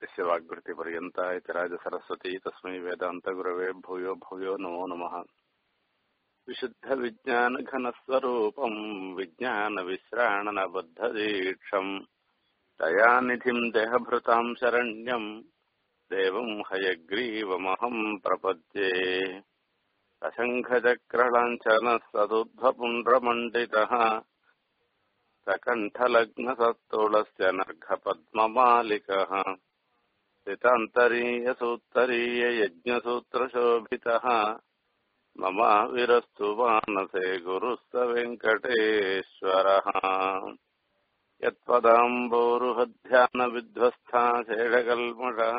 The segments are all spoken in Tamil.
यस्य वाग्वृत्तिपर्यन्ता इति राजसरस्वती तस्मै वेदान्तगुरवे भूयो भूयो नमो नमः विशुद्धविज्ञानघनस्वरूपम् विज्ञानविश्राणनबद्धदीक्षम् दयानिधिम् देहभृताम् शरण्यम् देवम् हयग्रीवमहम् प्रपद्ये सशङ्खचक्रलाञ्छनः सदुध्वपुण्ड्रमण्डितः सकण्ठलग्नसत्तुलस्य नर्घपद्ममालिकः सितान्तरीयसूत्तरीययज्ञसूत्रशोभितः मम विरस्तु मानसे गुरुः स वेङ्कटेश्वरः यत्पदाम्बोरुहध्यानविध्वस्था शेषकल्मषः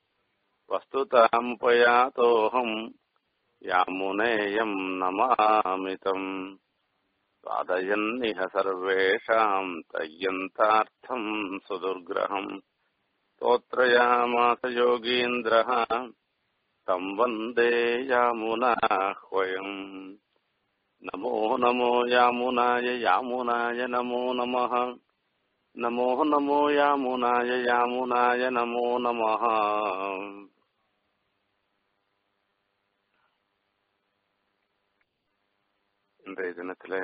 वस्तुतामुपयातोऽहम् यामुनेयम् नमामितम् पादयन्निह सर्वेषाम् तय्यन्तार्थम् सुदुर्ग्रहम् स्तोत्रयामास योगीन्द्रः तम् वन्दे यामुनाह्वयम् नमो नमो यामुनाय यामुनाय नमो नमः नमो नमो यामुनाय यामुनाय नमो नमः இன்றைய தினத்துல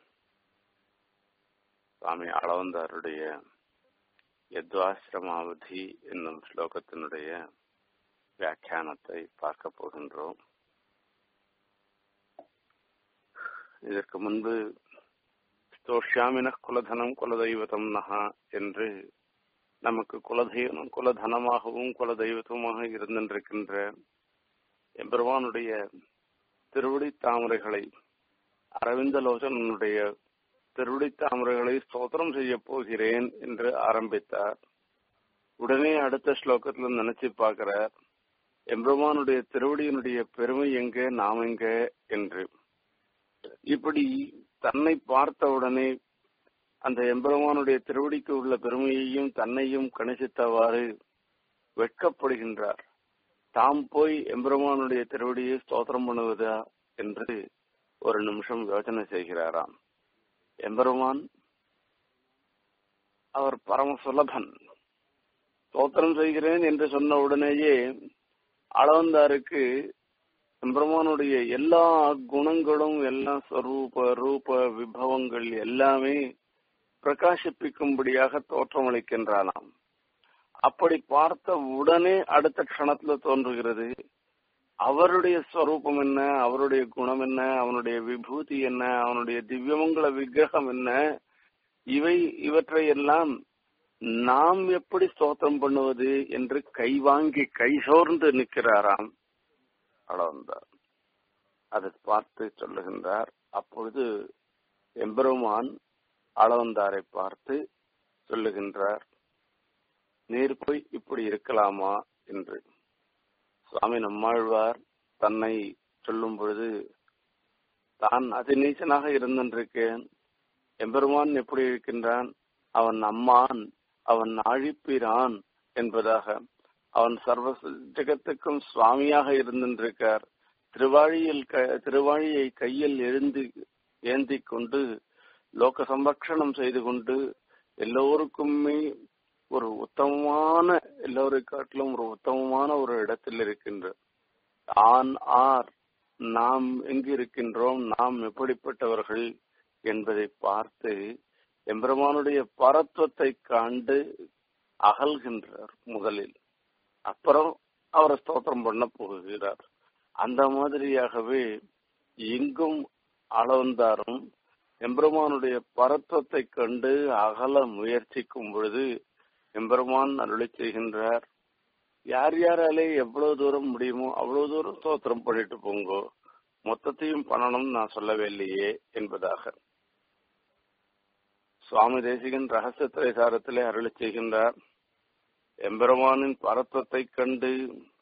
சுவாமி அளவந்தாருடைய யத்வாசிரமாவதி என்னும் ஸ்லோகத்தினுடைய வியாக்கியானத்தை பார்க்க போகின்றோம் இதற்கு முன்பு ஸ்தோஷாமின குலதனம் குலதெய்வதம் நகா என்று நமக்கு குலதெய்வம் குலதனமாகவும் குலதெய்வத்தமாக இருந்திருக்கின்ற எம்பெருமானுடைய திருவடி தாமரைகளை அரவிந்தலோசனுடைய திருவடி தாமரைகளை ஸ்தோத்திரம் செய்ய போகிறேன் என்று ஆரம்பித்தார் உடனே அடுத்த ஸ்லோகத்துல நினைச்சு பார்க்கிறார் எம்பெருமானுடைய திருவடியினுடைய பெருமை எங்க நாம் எங்க என்று இப்படி தன்னை பார்த்த உடனே அந்த எம்பெருமானுடைய திருவடிக்கு உள்ள பெருமையையும் தன்னையும் கணிசித்தவாறு வெட்கப்படுகின்றார் தாம் போய் எம்பெருமானுடைய திருவடியை ஸ்தோத்திரம் பண்ணுவதா என்று ஒரு நிமிஷம் யோசனை செய்கிறாராம் எம்பெருமான் அவர் பரம சுலபன் ஸ்தோத்திரம் செய்கிறேன் என்று சொன்ன உடனேயே அளவந்தாருக்கு எம்பெருமானுடைய எல்லா குணங்களும் எல்லா ஸ்வரூப ரூப விபவங்கள் எல்லாமே பிரகாசிப்பிக்கும்படியாக தோற்றமளிக்கின்றானாம் அப்படி பார்த்த உடனே அடுத்த க்ஷணத்துல தோன்றுகிறது அவருடைய ஸ்வரூபம் என்ன அவருடைய குணம் என்ன அவனுடைய விபூதி என்ன அவனுடைய திவ்யமங்கல விக்கிரகம் என்ன இவை இவற்றை எல்லாம் நாம் எப்படி ஸ்தோத்திரம் பண்ணுவது என்று கை வாங்கி கை சோர்ந்து நிற்கிறாராம் அளவந்தார் அதை பார்த்து சொல்லுகின்றார் அப்பொழுது எம்பெருமான் அளவந்தாரை பார்த்து சொல்லுகின்றார் நீர் போய் இப்படி இருக்கலாமா என்று சுவாமி நம்மாழ்வார் தன்னை சொல்லும் பொழுது தான் அதிநீச்சனாக இருந்திருக்கேன் எம்பெருமான் எப்படி இருக்கின்றான் அவன் அம்மான் அவன் ஆழிப்பிரான் என்பதாக அவன் சர்வ ஜெகத்துக்கும் சுவாமியாக இருந்திருக்கார் திருவாழியில் திருவாழியை கையில் எழுந்து ஏந்தி கொண்டு லோக சம்பக்ஷணம் செய்து கொண்டு எல்லோருக்குமே ஒரு உத்தமமான எல்லோரை காட்டிலும் ஒரு உத்தமமான ஒரு இடத்தில் இருக்கின்ற ஆண் ஆர் நாம் எங்கு இருக்கின்றோம் நாம் எப்படிப்பட்டவர்கள் என்பதை பார்த்து எம்பெருமானுடைய பரத்துவத்தை காண்டு அகல்கின்றார் முதலில் அப்புறம் அவரை ஸ்தோத்திரம் பண்ண போகிறார் அந்த மாதிரியாகவே எங்கும் அளவந்தாரும் எம்பெருமானுடைய பரத்துவத்தை கண்டு அகல முயற்சிக்கும் பொழுது எம்பெருமான் அருளை செய்கின்றார் யார் யாராலே எவ்வளவு தூரம் முடியுமோ அவ்வளவு தூரம் ஸ்தோத்திரம் பண்ணிட்டு போங்கோ மொத்தத்தையும் பண்ணணும் நான் சொல்லவே இல்லையே என்பதாக சுவாமி தேசிகன் ரகசிய திரைசாரத்திலே அருளை செய்கின்றார் எம்பெருமானின் பரத்துவத்தை கண்டு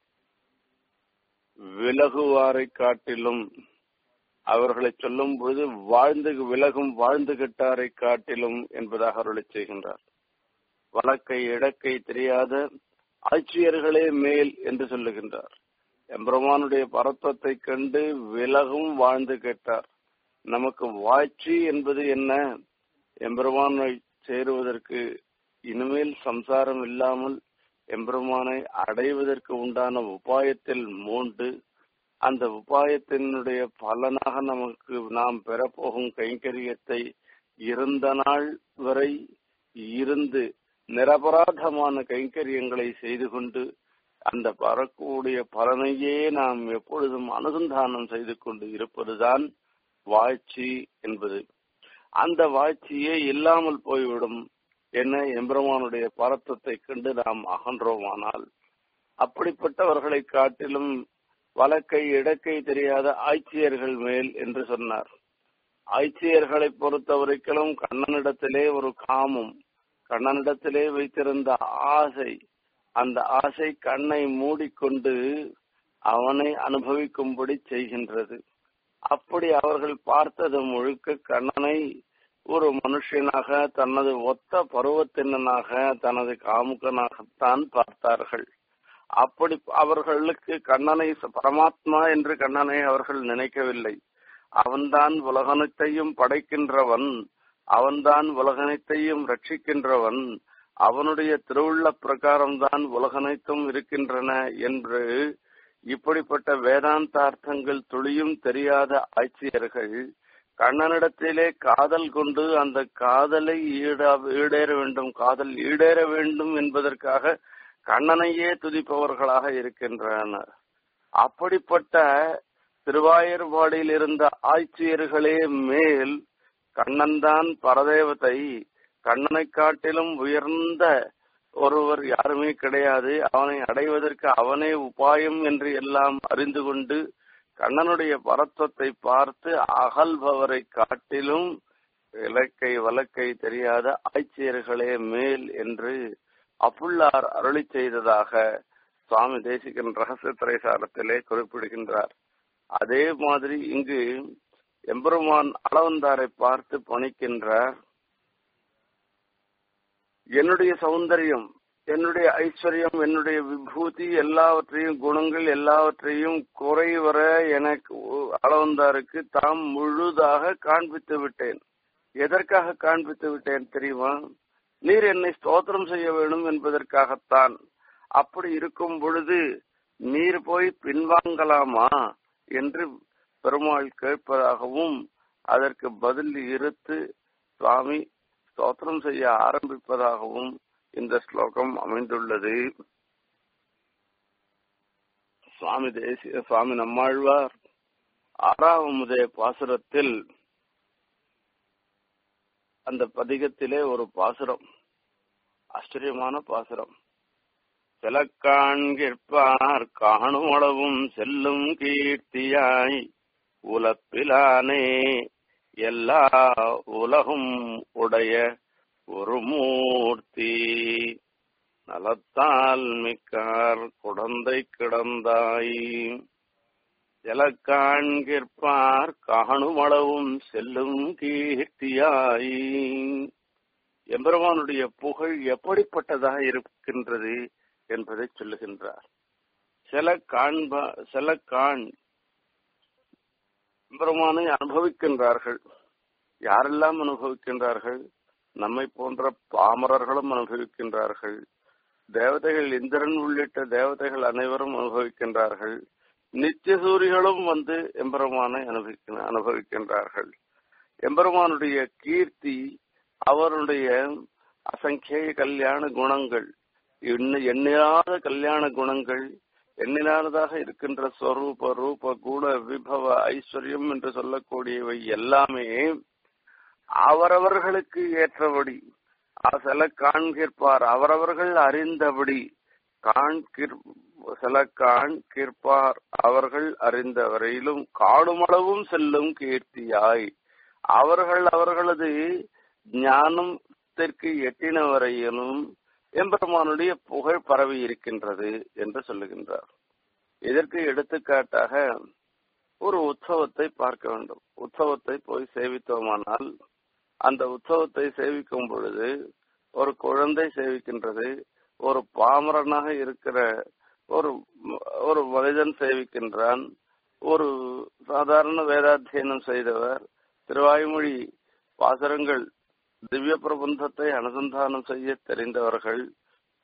விலகுவாரை காட்டிலும் அவர்களை சொல்லும் பொழுது வாழ்ந்து விலகும் வாழ்ந்து கெட்டாரை காட்டிலும் என்பதாக அருளை செய்கின்றார் வழக்கை இடக்கை தெரியாத ஆட்சியர்களே மேல் என்று சொல்லுகின்றார் எம்பெருமானுடைய பரத்துவத்தை கண்டு விலகும் வாழ்ந்து கேட்டார் நமக்கு வாழ்ச்சி என்பது என்ன எம்பெருமானை சேருவதற்கு இனிமேல் சம்சாரம் இல்லாமல் எம்பெருமானை அடைவதற்கு உண்டான உபாயத்தில் மூண்டு அந்த உபாயத்தினுடைய பலனாக நமக்கு நாம் பெறப்போகும் கைங்கரியத்தை இருந்த நாள் வரை இருந்து நிரபராதமான கைங்கரியங்களை செய்து கொண்டு அந்த பறக்கூடிய பலனையே நாம் எப்பொழுதும் அனுசந்தானம் செய்து கொண்டு இருப்பதுதான் வாழ்ச்சி என்பது அந்த வாழ்ச்சியே இல்லாமல் போய்விடும் என்ன எம்பெருமானுடைய பரத்தத்தை கண்டு நாம் அகன்றோமானால் அப்படிப்பட்டவர்களை காட்டிலும் வழக்கை இடக்கை தெரியாத ஆட்சியர்கள் மேல் என்று சொன்னார் ஆட்சியர்களை பொறுத்தவரைக்கும் கண்ணனிடத்திலே ஒரு காமம் கண்ணனிடத்திலே வைத்திருந்த ஆசை அந்த ஆசை கண்ணை மூடிக்கொண்டு அவனை அனுபவிக்கும்படி செய்கின்றது அப்படி அவர்கள் பார்த்தது முழுக்க கண்ணனை ஒரு மனுஷனாக தனது ஒத்த பருவத்தினனாக தனது காமுகனாகத்தான் பார்த்தார்கள் அப்படி அவர்களுக்கு கண்ணனை பரமாத்மா என்று கண்ணனை அவர்கள் நினைக்கவில்லை அவன்தான் உலகனத்தையும் படைக்கின்றவன் அவன்தான் உலகனைத்தையும் ரட்சிக்கின்றவன் அவனுடைய திருவுள்ள பிரகாரம்தான் உலகனைத்தும் இருக்கின்றன என்று இப்படிப்பட்ட வேதாந்தார்த்தங்கள் துளியும் தெரியாத ஆட்சியர்கள் கண்ணனிடத்திலே காதல் கொண்டு அந்த காதலை ஈடா ஈடேற வேண்டும் காதல் ஈடேற வேண்டும் என்பதற்காக கண்ணனையே துதிப்பவர்களாக இருக்கின்றனர் அப்படிப்பட்ட திருவாயூர்பாடியில் இருந்த ஆட்சியர்களே மேல் கண்ணன்தான் பரதேவத்தை கண்ணனை காட்டிலும் உயர்ந்த ஒருவர் யாருமே கிடையாது அவனை அடைவதற்கு அவனே உபாயம் என்று எல்லாம் அறிந்து கொண்டு கண்ணனுடைய பரத்வத்தை பார்த்து அகல்பவரை காட்டிலும் இலக்கை வழக்கை தெரியாத ஆட்சியர்களே மேல் என்று அப்புள்ளார் அருளி செய்ததாக சுவாமி தேசிகன் ரகசிய திரைசாரத்திலே குறிப்பிடுகின்றார் அதே மாதிரி இங்கு எம்பெருமான் அளவந்தாரை பார்த்து பணிக்கின்றார் என்னுடைய சௌந்தரியம் என்னுடைய ஐஸ்வர்யம் என்னுடைய விபூதி எல்லாவற்றையும் குணங்கள் எல்லாவற்றையும் குறைவர எனக்கு அளவந்தாருக்கு தாம் முழுதாக காண்பித்து விட்டேன் எதற்காக காண்பித்து விட்டேன் தெரியுமா நீர் என்னை ஸ்தோத்திரம் செய்ய வேண்டும் என்பதற்காகத்தான் அப்படி இருக்கும் பொழுது நீர் போய் பின்வாங்கலாமா என்று பெருமாள் கேட்பதாகவும் அதற்கு பதில் இருத்து சுவாமி ஸ்தோத்திரம் செய்ய ஆரம்பிப்பதாகவும் இந்த ஸ்லோகம் அமைந்துள்ளது சுவாமி தேசிய சுவாமி நம்மாழ்வார் ஆறாவமுதய பாசுரத்தில் அந்த பதிகத்திலே ஒரு பாசுரம் ஆச்சரியமான பாசுரம் செலக்காண்கிற்பார் காணும் அளவும் செல்லும் கீர்த்தியாய் உலப்பிலானே எல்லா உலகும் உடைய ஒரு மூர்த்தி நலத்தால் மிக்கார் குடந்தை கிடந்தாய் ஜலக்காண்கிற்பார் காணுமளவும் செல்லும் கீர்த்தியாய் எம்பெருமானுடைய புகழ் எப்படிப்பட்டதாக இருக்கின்றது என்பதை சொல்லுகின்றார் சில காண்பா சில காண் எம்பெருமானை அனுபவிக்கின்றார்கள் யாரெல்லாம் அனுபவிக்கின்றார்கள் நம்மை போன்ற பாமரர்களும் அனுபவிக்கின்றார்கள் தேவதைகள் இந்திரன் உள்ளிட்ட தேவதைகள் அனைவரும் அனுபவிக்கின்றார்கள் நித்திய சூரிகளும் வந்து எம்பெருமானை அனுபவிக்க அனுபவிக்கின்றார்கள் எம்பெருமானுடைய கீர்த்தி அவருடைய அசங்கேய கல்யாண குணங்கள் எண்ணிராத கல்யாண குணங்கள் எண்ணிலானதாக இருக்கின்ற ஸ்வரூப ரூப குண விபவ ஐஸ்வர்யம் என்று சொல்லக்கூடியவை எல்லாமே அவரவர்களுக்கு ஏற்றபடி சில காண்கிற்பார் அவரவர்கள் அறிந்தபடி காண்கிற் சில காண்கிற்பார் அவர்கள் அறிந்த வரையிலும் காடுமளவும் செல்லும் கீர்த்தியாய் அவர்கள் அவர்களது ஞானத்திற்கு எட்டின வரையிலும் எம்பெருமானுடைய புகழ் பரவி இருக்கின்றது என்று சொல்லுகின்றார் இதற்கு எடுத்துக்காட்டாக ஒரு உற்சவத்தை பார்க்க வேண்டும் உற்சவத்தை போய் சேவித்தோமானால் அந்த உற்சவத்தை சேவிக்கும் பொழுது ஒரு குழந்தை சேவிக்கின்றது ஒரு பாமரனாக இருக்கிற ஒரு ஒரு மனிதன் சேவிக்கின்றான் ஒரு சாதாரண வேதாத்தியனம் செய்தவர் திருவாய்மொழி பாசரங்கள் திவ்ய பிரபந்தத்தை அனுசந்தானம் செய்ய தெரிந்தவர்கள்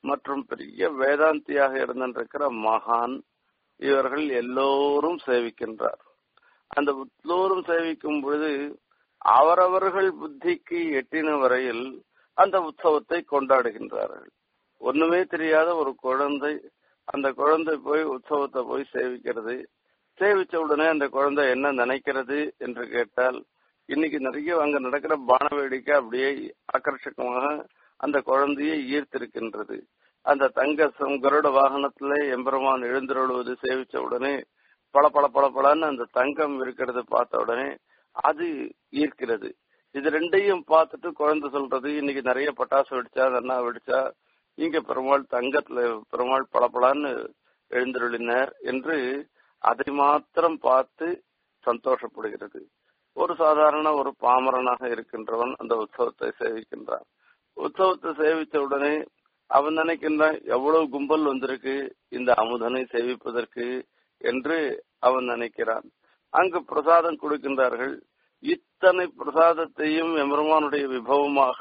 மற்றும் பெரிய வேதாந்தியாக இருந்திருக்கிற மகான் இவர்கள் எல்லோரும் சேவிக்கின்றார் அந்த எல்லோரும் சேவிக்கும் பொழுது அவரவர்கள் புத்திக்கு எட்டின வரையில் அந்த உற்சவத்தை கொண்டாடுகின்றார்கள் ஒண்ணுமே தெரியாத ஒரு குழந்தை அந்த குழந்தை போய் உற்சவத்தை போய் சேவிக்கிறது சேவிச்ச உடனே அந்த குழந்தை என்ன நினைக்கிறது என்று கேட்டால் இன்னைக்கு நிறைய அங்க நடக்கிற பான வேடிக்கை அப்படியே ஆக்கர்ஷகமாக அந்த குழந்தையை ஈர்த்திருக்கின்றது அந்த தங்க கருட வாகனத்துல எம்பெருமான் எழுந்திருழுவது சேவிச்ச உடனே பல பல பல பலன்னு அந்த தங்கம் இருக்கிறது பார்த்த உடனே அது ஈர்க்கிறது இது ரெண்டையும் பார்த்துட்டு குழந்தை சொல்றது இன்னைக்கு நிறைய பட்டாசு வெடிச்சா நன்னா வெடிச்சா இங்க பெருமாள் தங்கத்துல பெருமாள் பளபளன்னு எழுந்தருளினர் என்று அதை மாத்திரம் பார்த்து சந்தோஷப்படுகிறது ஒரு சாதாரண ஒரு பாமரனாக இருக்கின்றவன் அந்த உற்சவத்தை சேவிக்கின்றான் உற்சவத்தை சேவித்த உடனே அவன் நினைக்கின்றான் எவ்வளவு கும்பல் வந்திருக்கு இந்த அமுதனை சேவிப்பதற்கு என்று அவன் நினைக்கிறான் அங்கு பிரசாதம் கொடுக்கின்றார்கள் இத்தனை பிரசாதத்தையும் எம்பெருமானுடைய விபவமாக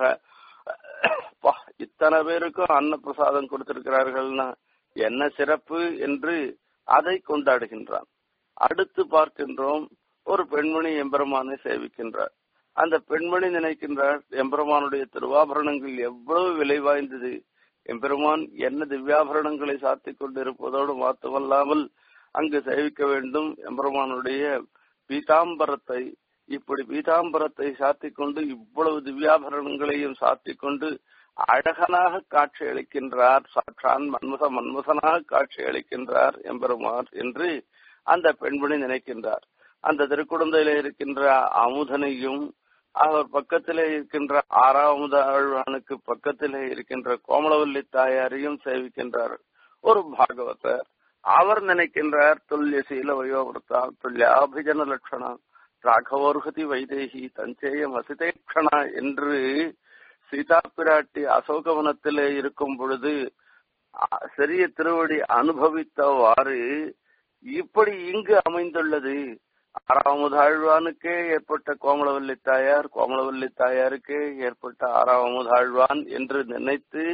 இத்தனை பேருக்கும் அன்ன பிரசாதம் கொடுத்திருக்கிறார்கள்னா என்ன சிறப்பு என்று அதை கொண்டாடுகின்றான் அடுத்து பார்க்கின்றோம் ஒரு பெண்மணி எம்பெருமானை சேவிக்கின்றார் அந்த பெண்மணி நினைக்கின்றார் எம்பெருமானுடைய திருவாபரணங்கள் எவ்வளவு விலை வாய்ந்தது எம்பெருமான் என்ன திவ்யாபரணங்களை சாத்தி கொண்டு இருப்பதோடு மாத்தமல்லாமல் அங்கு சேவிக்க வேண்டும் எம்பெருமானுடைய பீதாம்பரத்தை இப்படி பீதாம்பரத்தை சாத்தி கொண்டு இவ்வளவு திவ்யாபரணங்களையும் சாத்தி கொண்டு அழகனாக காட்சி அளிக்கின்றார் சாற்றான் மன்மத மன்மதனாக காட்சி அளிக்கின்றார் எம்பெருமார் என்று அந்த பெண்மணி நினைக்கின்றார் அந்த திருக்குழந்தையில இருக்கின்ற அமுதனையும் அவர் பக்கத்திலே இருக்கின்ற ஆறாவது ஆழ்வானுக்கு பக்கத்திலே இருக்கின்ற கோமலவல்லி தாயாரையும் சேவிக்கின்றார் ஒரு பாகவதர் அவர் நினைக்கின்றார் துல்லிய சீல வயோவர்த்தா துல்லியாபிஜன லட்சணம் ராகவோர்கதி வைதேகி தஞ்சேயம் அசிதேக்ஷணா என்று சீதா பிராட்டி அசோகவனத்திலே இருக்கும் பொழுது சிறிய திருவடி அனுபவித்தவாறு இப்படி இங்கு அமைந்துள்ளது ஆறாவது ஆழ்வானுக்கே ஏற்பட்ட கோமலவல்லி தாயார் கோமலவல்லி தாயாருக்கே ஏற்பட்ட ஆறாவது ஆழ்வான் என்று நினைத்து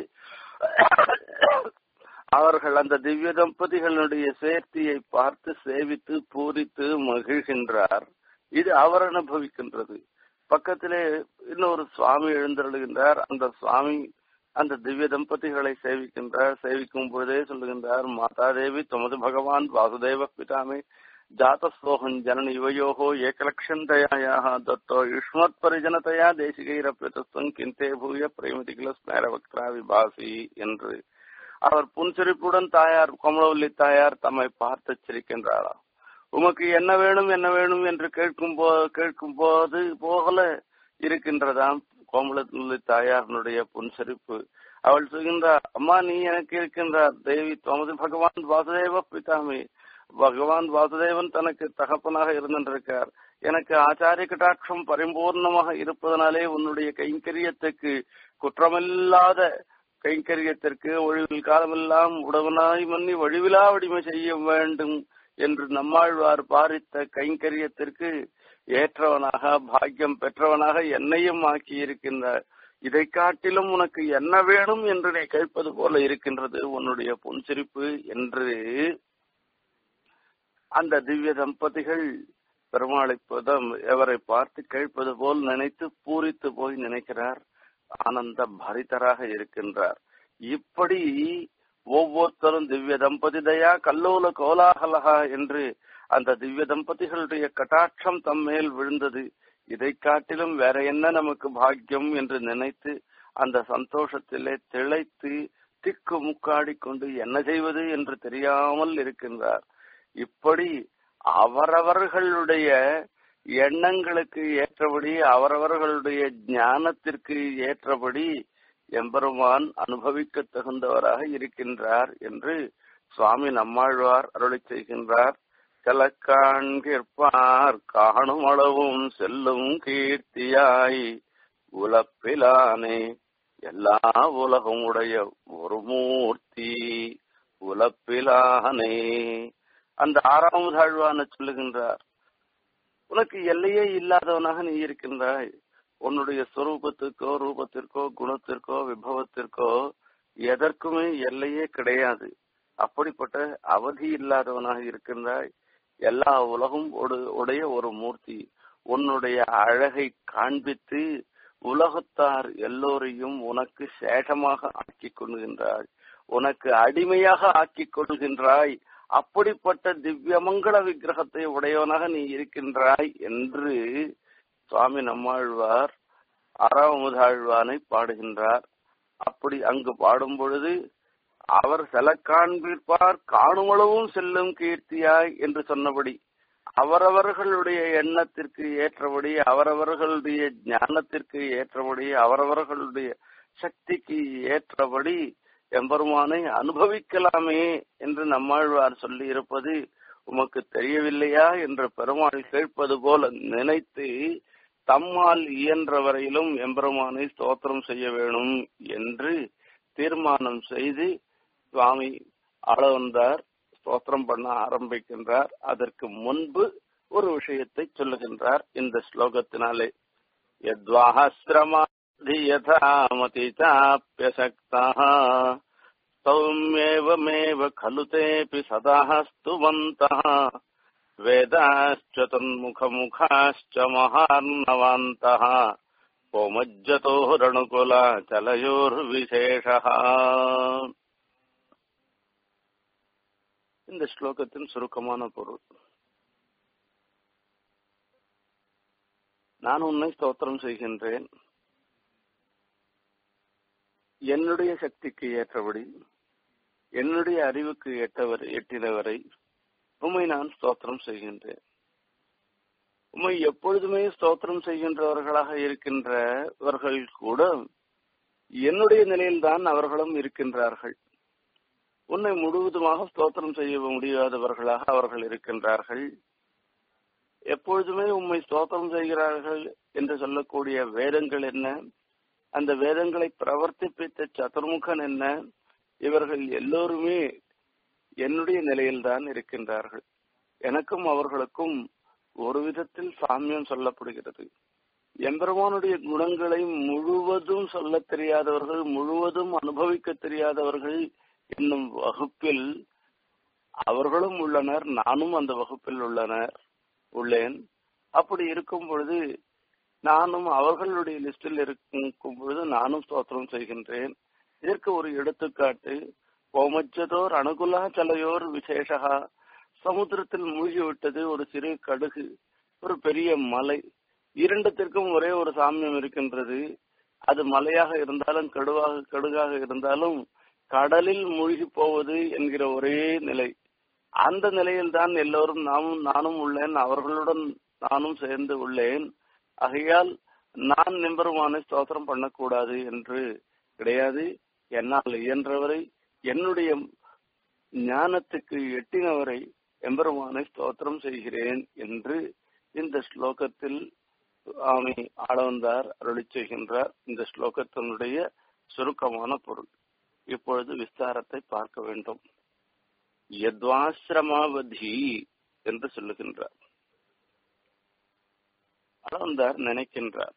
அவர்கள் அந்த திவ்ய தம்பதிகளுடைய சேர்த்தியை பார்த்து சேவித்து பூரித்து மகிழ்கின்றார் இது அவர் அனுபவிக்கின்றது பக்கத்திலே இன்னொரு சுவாமி எழுந்தருளுகின்றார் அந்த சுவாமி அந்த திவ்ய தம்பதிகளை சேவிக்கின்றார் சேவிக்கும் பொழுதே சொல்லுகின்றார் மாதா தேவி துமது பகவான் வாசுதேவ பிதாமே ஜாத்தஸ்லோகம் ஜனனி யுவயோகோ ஏகலட்சந்தயாயாக தத்தோ யுஷ்மத் பரிஜனதையா தேசிகைரப்பியதஸ்தம் கிந்தே பூய பிரேமதி கில ஸ்மேர வக்ரா விபாசி என்று அவர் புன்சிரிப்புடன் தாயார் கோமலவல்லி தாயார் தம்மை பார்த்து சிரிக்கின்றாராம் உமக்கு என்ன வேணும் என்ன வேணும் என்று கேட்கும் போ கேட்கும் போது போகல இருக்கின்றதாம் கோமலவல்லி தாயாரனுடைய புன்சிரிப்பு அவள் சொல்கின்றார் அம்மா நீ எனக்கு இருக்கின்றார் தேவி தமது பகவான் வாசுதேவ பிதாமி பகவான் வாசுதேவன் தனக்கு தகப்பனாக இருந்திருக்கார் எனக்கு ஆச்சாரிய கட்டாட்சம் பரிபூர்ணமாக இருப்பதனாலே உன்னுடைய கைங்கரியத்துக்கு குற்றமில்லாத கைங்கரியத்திற்கு ஒழிவில் காலமெல்லாம் உடவனாய் மன்னி வழிவிலா வடிமை செய்ய வேண்டும் என்று நம்மாழ்வார் பாரித்த கைங்கரியத்திற்கு ஏற்றவனாக பாக்கியம் பெற்றவனாக என்னையும் ஆக்கி இருக்கின்றார் இதை காட்டிலும் உனக்கு என்ன வேணும் என்று நீ கேட்பது போல இருக்கின்றது உன்னுடைய புன்சிரிப்பு என்று அந்த திவ்ய தம்பதிகள் பெருமாளை எவரை பார்த்து கேட்பது போல் நினைத்து பூரித்து போய் நினைக்கிறார் ஆனந்த பரிதராக இருக்கின்றார் இப்படி ஒவ்வொருத்தரும் திவ்ய தம்பதி தயா கல்லோல கோலாகலகா என்று அந்த திவ்ய தம்பதிகளுடைய கட்டாட்சம் தம்மேல் விழுந்தது இதை காட்டிலும் வேற என்ன நமக்கு பாக்கியம் என்று நினைத்து அந்த சந்தோஷத்திலே திளைத்து திக்கு முக்காடி கொண்டு என்ன செய்வது என்று தெரியாமல் இருக்கின்றார் இப்படி அவரவர்களுடைய எண்ணங்களுக்கு ஏற்றபடி அவரவர்களுடைய ஞானத்திற்கு ஏற்றபடி எம்பெருமான் அனுபவிக்க தகுந்தவராக இருக்கின்றார் என்று சுவாமி நம்மாழ்வார் அருளி செய்கின்றார் கலக்காண்கிற்பார் காணும் அளவும் செல்லும் கீர்த்தியாய் உலப்பிலானே எல்லா உலகம் உடைய ஒரு மூர்த்தி உலப்பிலானே அந்த ஆறாவது ஆழ்வான சொல்லுகின்றார் உனக்கு எல்லையே இல்லாதவனாக நீ இருக்கின்றாய் உன்னுடைய ஸ்வரூபத்திற்கோ ரூபத்திற்கோ குணத்திற்கோ விபவத்திற்கோ எதற்குமே எல்லையே கிடையாது அப்படிப்பட்ட அவதி இல்லாதவனாக இருக்கின்றாய் எல்லா உலகம் உடைய ஒரு மூர்த்தி உன்னுடைய அழகை காண்பித்து உலகத்தார் எல்லோரையும் உனக்கு சேஷமாக ஆக்கிக் கொள்கின்றாய் உனக்கு அடிமையாக ஆக்கிக் கொள்கின்றாய் அப்படிப்பட்ட திவ்யமங்கள விக்கிரகத்தை உடையவனாக நீ இருக்கின்றாய் என்று சுவாமி நம்மாழ்வார் ஆறாவதாழ்வானை பாடுகின்றார் அப்படி அங்கு பாடும் பொழுது அவர் செல காண்பிப்பார் காணுமளவும் செல்லும் கீர்த்தியாய் என்று சொன்னபடி அவரவர்களுடைய எண்ணத்திற்கு ஏற்றபடி அவரவர்களுடைய ஞானத்திற்கு ஏற்றபடி அவரவர்களுடைய சக்திக்கு ஏற்றபடி எம்பெருமானை அனுபவிக்கலாமே என்று நம்மாழ்வார் சொல்லி இருப்பது உமக்கு தெரியவில்லையா என்று பெருமாள் கேட்பது போல நினைத்து தம்மால் இயன்ற வரையிலும் எம்பெருமானை ஸ்தோத்திரம் செய்ய வேணும் என்று தீர்மானம் செய்து சுவாமி ஆள வந்தார் ஸ்தோத்திரம் பண்ண ஆரம்பிக்கின்றார் அதற்கு முன்பு ஒரு விஷயத்தை சொல்லுகின்றார் இந்த ஸ்லோகத்தினாலே யத்வாஹஸ்திரமாதியதாமதிதாப்யசக்தா சௌமியேவமேவ खलु तेऽपि सदा स्तुवन्तः वेदाश्च तन्मुखमुखाश्च महार्णवान्तः கோமஜ்ஜதோரணுகுலாச்சலயோர்விசேஷः இந்த ஸ்லோகத்தின் சுருக்கமான பொருள் நான் உன்னை ஸ்தோத்திரம் செய்கின்றேன் என்னுடைய சக்திக்கு ஏற்றபடி என்னுடைய அறிவுக்கு எட்டவர் எட்டினவரை உண்மை நான் ஸ்தோத்திரம் செய்கின்றேன் உண்மை எப்பொழுதுமே ஸ்தோத்திரம் செய்கின்றவர்களாக இருக்கின்றவர்கள் கூட என்னுடைய நிலையில்தான் அவர்களும் இருக்கின்றார்கள் உன்னை முழுவதுமாக ஸ்தோத்திரம் செய்ய முடியாதவர்களாக அவர்கள் இருக்கின்றார்கள் எப்பொழுதுமே உண்மை ஸ்தோத்திரம் செய்கிறார்கள் என்று சொல்லக்கூடிய வேதங்கள் என்ன அந்த வேதங்களை பிரவர்த்திப்பித்த சதுர்முகன் என்ன இவர்கள் எல்லோருமே என்னுடைய நிலையில்தான் இருக்கின்றார்கள் எனக்கும் அவர்களுக்கும் ஒரு விதத்தில் சாமியம் சொல்லப்படுகிறது எம்பெருமானுடைய குணங்களை முழுவதும் சொல்ல தெரியாதவர்கள் முழுவதும் அனுபவிக்க தெரியாதவர்கள் என்னும் வகுப்பில் அவர்களும் உள்ளனர் நானும் அந்த வகுப்பில் உள்ளனர் உள்ளேன் அப்படி இருக்கும் பொழுது நானும் அவர்களுடைய லிஸ்டில் இருக்கும் பொழுது நானும் ஸ்தோத்திரம் செய்கின்றேன் இதற்கு ஒரு எடுத்துக்காட்டு கோமச்சதோர் அனுகுலாச்சலையோர் விசேஷகா சமுத்திரத்தில் மூழ்கிவிட்டது ஒரு சிறு கடுகு ஒரு பெரிய மலை இரண்டத்திற்கும் ஒரே ஒரு சாமியம் இருக்கின்றது அது மலையாக இருந்தாலும் கடுவாக கடுகாக இருந்தாலும் கடலில் மூழ்கி போவது என்கிற ஒரே நிலை அந்த நிலையில் தான் எல்லோரும் நாமும் நானும் உள்ளேன் அவர்களுடன் நானும் சேர்ந்து உள்ளேன் ஆகையால் நான் நிம்பருமான ஸ்தோத்திரம் பண்ணக்கூடாது என்று கிடையாது என்னால் இயன்றவரை என்னுடைய ஞானத்துக்கு எட்டினவரை எம்பெருமானை ஸ்தோத்திரம் செய்கிறேன் என்று இந்த ஸ்லோகத்தில் சுவாமி ஆளவந்தார் அருளி செய்கின்றார் இந்த ஸ்லோகத்தினுடைய சுருக்கமான பொருள் இப்பொழுது விஸ்தாரத்தை பார்க்க வேண்டும் யத்வாசிரமாவதி என்று சொல்லுகின்றார் அளவந்தார் நினைக்கின்றார்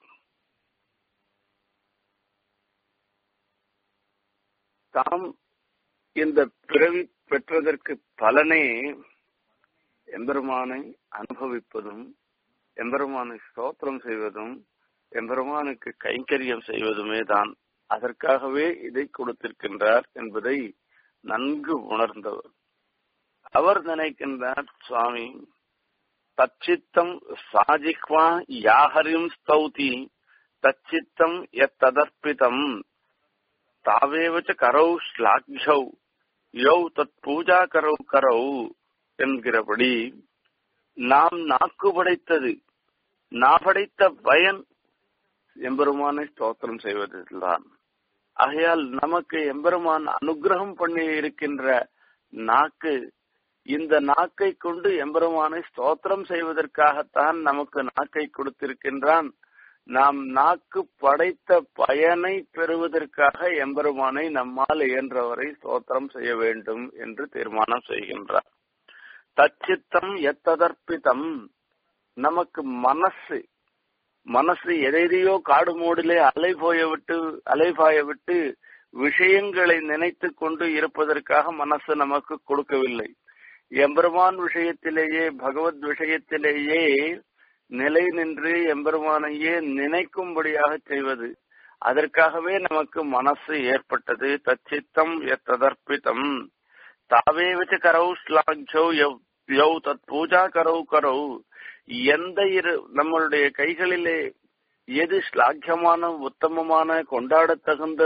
தாம் இந்த பிறவி பெற்றதற்கு பலனே எம்பெருமானை அனுபவிப்பதும் எம்பெருமானை ஸ்தோத்திரம் செய்வதும் எம்பெருமானுக்கு கைங்கரியம் செய்வதுமே தான் அதற்காகவே இதை கொடுத்திருக்கின்றார் என்பதை நன்கு உணர்ந்தவர் அவர் நினைக்கின்றார் சுவாமி தச்சித்தம் சாஜிக்வா யாஹரிம் ஸ்தௌதி தச்சித்தம் எத்ததர்ப்பிதம் தாவேவச்ச கரௌ ஸ்லாக்ஷௌ யௌ தத் பூஜா கரௌ கரௌ என்கிறபடி நாம் நாக்கு படைத்தது நான் படைத்த பயன் எம்பெருமானை ஸ்தோத்திரம் செய்வதில்தான் ஆகையால் நமக்கு எம்பெருமான் அனுகிரகம் பண்ணி இருக்கின்ற நாக்கு இந்த நாக்கை கொண்டு எம்பெருமானை ஸ்தோத்திரம் செய்வதற்காகத்தான் நமக்கு நாக்கை கொடுத்திருக்கின்றான் நாம் நாக்கு படைத்த பயனை பெறுவதற்காக எம்பெருமானை நம்மால் இயன்றவரை ஸ்தோத்திரம் செய்ய வேண்டும் என்று தீர்மானம் செய்கின்றார் தச்சித்தம் எத்ததர்ப்பிதம் நமக்கு மனசு மனசு எதையோ காடு மூடிலே அலை போய விட்டு அலைபாய விட்டு விஷயங்களை நினைத்து கொண்டு இருப்பதற்காக மனசு நமக்கு கொடுக்கவில்லை எம்பெருமான் விஷயத்திலேயே பகவத் விஷயத்திலேயே நிலை நின்று எம்பெருமானையே நினைக்கும்படியாக செய்வது அதற்காகவே நமக்கு மனசு ஏற்பட்டது தச்சித்தம் எத்ததர்ப்பிதம் தாவே வச்சு கரவு ஸ்லாக்ஷோ யௌ தத் பூஜா கரவு கரவு எந்த இரு நம்மளுடைய கைகளிலே எது ஸ்லாக்கியமான உத்தமமான கொண்டாடத் தகுந்த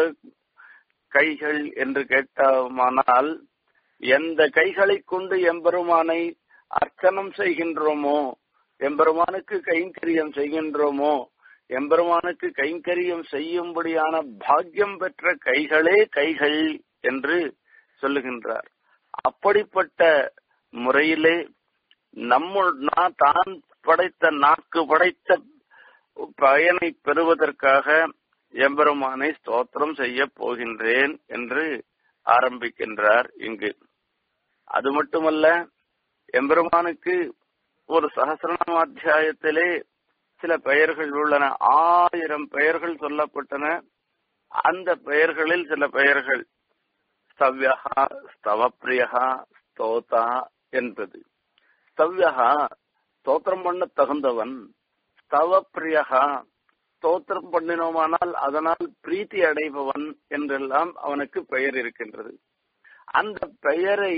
கைகள் என்று கேட்டமானால் எந்த கைகளை கொண்டு எம்பெருமானை அர்ச்சனம் செய்கின்றோமோ எம்பெருமானுக்கு கைங்கரியம் செய்கின்றோமோ எம்பெருமானுக்கு கைங்கரியம் செய்யும்படியான பாக்கியம் பெற்ற கைகளே கைகள் என்று சொல்லுகின்றார் அப்படிப்பட்ட முறையிலே நம்ம தான் படைத்த நாக்கு படைத்த பயனை பெறுவதற்காக எம்பெருமானை ஸ்தோத்திரம் செய்ய போகின்றேன் என்று ஆரம்பிக்கின்றார் இங்கு அது மட்டுமல்ல எம்பெருமானுக்கு ஒரு சகசிரநாம அத்தியாயத்திலே சில பெயர்கள் உள்ளன ஆயிரம் பெயர்கள் சொல்லப்பட்டன அந்த பெயர்களில் சில பெயர்கள் ஸ்தவ்யகா ஸ்தவப்பிரியகா ஸ்தோதா என்பது ஸ்தவ்யகா ஸ்தோத்திரம் பண்ண தகுந்தவன் ஸ்தவப்பிரியகா ஸ்தோத்திரம் பண்ணினோமானால் அதனால் பிரீத்தி அடைபவன் என்றெல்லாம் அவனுக்கு பெயர் இருக்கின்றது அந்த பெயரை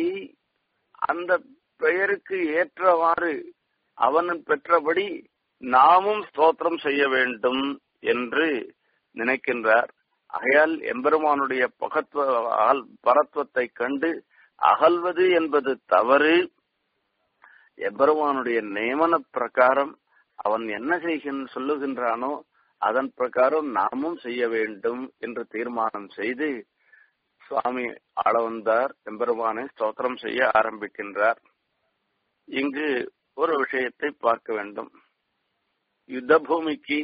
அந்த பெயருக்கு ஏற்றவாறு அவன் பெற்றபடி நாமும் ஸ்தோத்திரம் செய்ய வேண்டும் என்று நினைக்கின்றார் ஆகையால் எம்பெருமானுடைய பகத்துவ பரத்துவத்தை கண்டு அகல்வது என்பது தவறு எம்பெருமானுடைய நியமன பிரகாரம் அவன் என்ன செய்கின்ற சொல்லுகின்றானோ அதன் பிரகாரம் நாமும் செய்ய வேண்டும் என்று தீர்மானம் செய்து சுவாமி ஆளவந்தார் எம்பெருமானை ஸ்தோத்திரம் செய்ய ஆரம்பிக்கின்றார் இங்கு ஒரு விஷயத்தை பார்க்க வேண்டும் யுத்த பூமிக்கு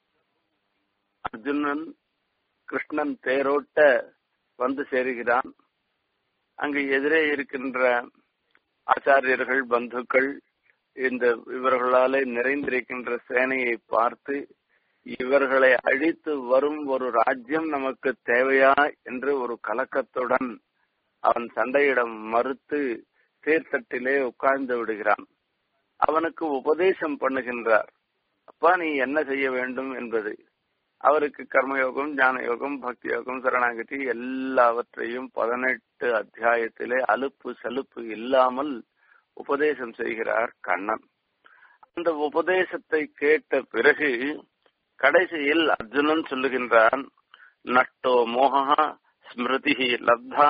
அர்ஜுனன் கிருஷ்ணன் தேரோட்ட வந்து சேருகிறான் அங்கு எதிரே இருக்கின்ற ஆச்சாரியர்கள் பந்துக்கள் இந்த இவர்களாலே நிறைந்திருக்கின்ற சேனையை பார்த்து இவர்களை அழித்து வரும் ஒரு ராஜ்யம் நமக்கு தேவையா என்று ஒரு கலக்கத்துடன் அவன் சண்டையிடம் மறுத்து தேர்தட்டிலே உட்கார்ந்து விடுகிறான் அவனுக்கு உபதேசம் பண்ணுகின்றார் அப்பா நீ என்ன செய்ய வேண்டும் என்பது அவருக்கு கர்மயோகம் ஞான யோகம் பக்தி யோகம் சரணாகதி எல்லாவற்றையும் பதினெட்டு அத்தியாயத்திலே அலுப்பு சலுப்பு இல்லாமல் உபதேசம் செய்கிறார் கண்ணன் அந்த உபதேசத்தை கேட்ட பிறகு கடைசியில் அர்ஜுனன் சொல்லுகின்றான் நட்டோ மோகா ஸ்மிருதி லப்தா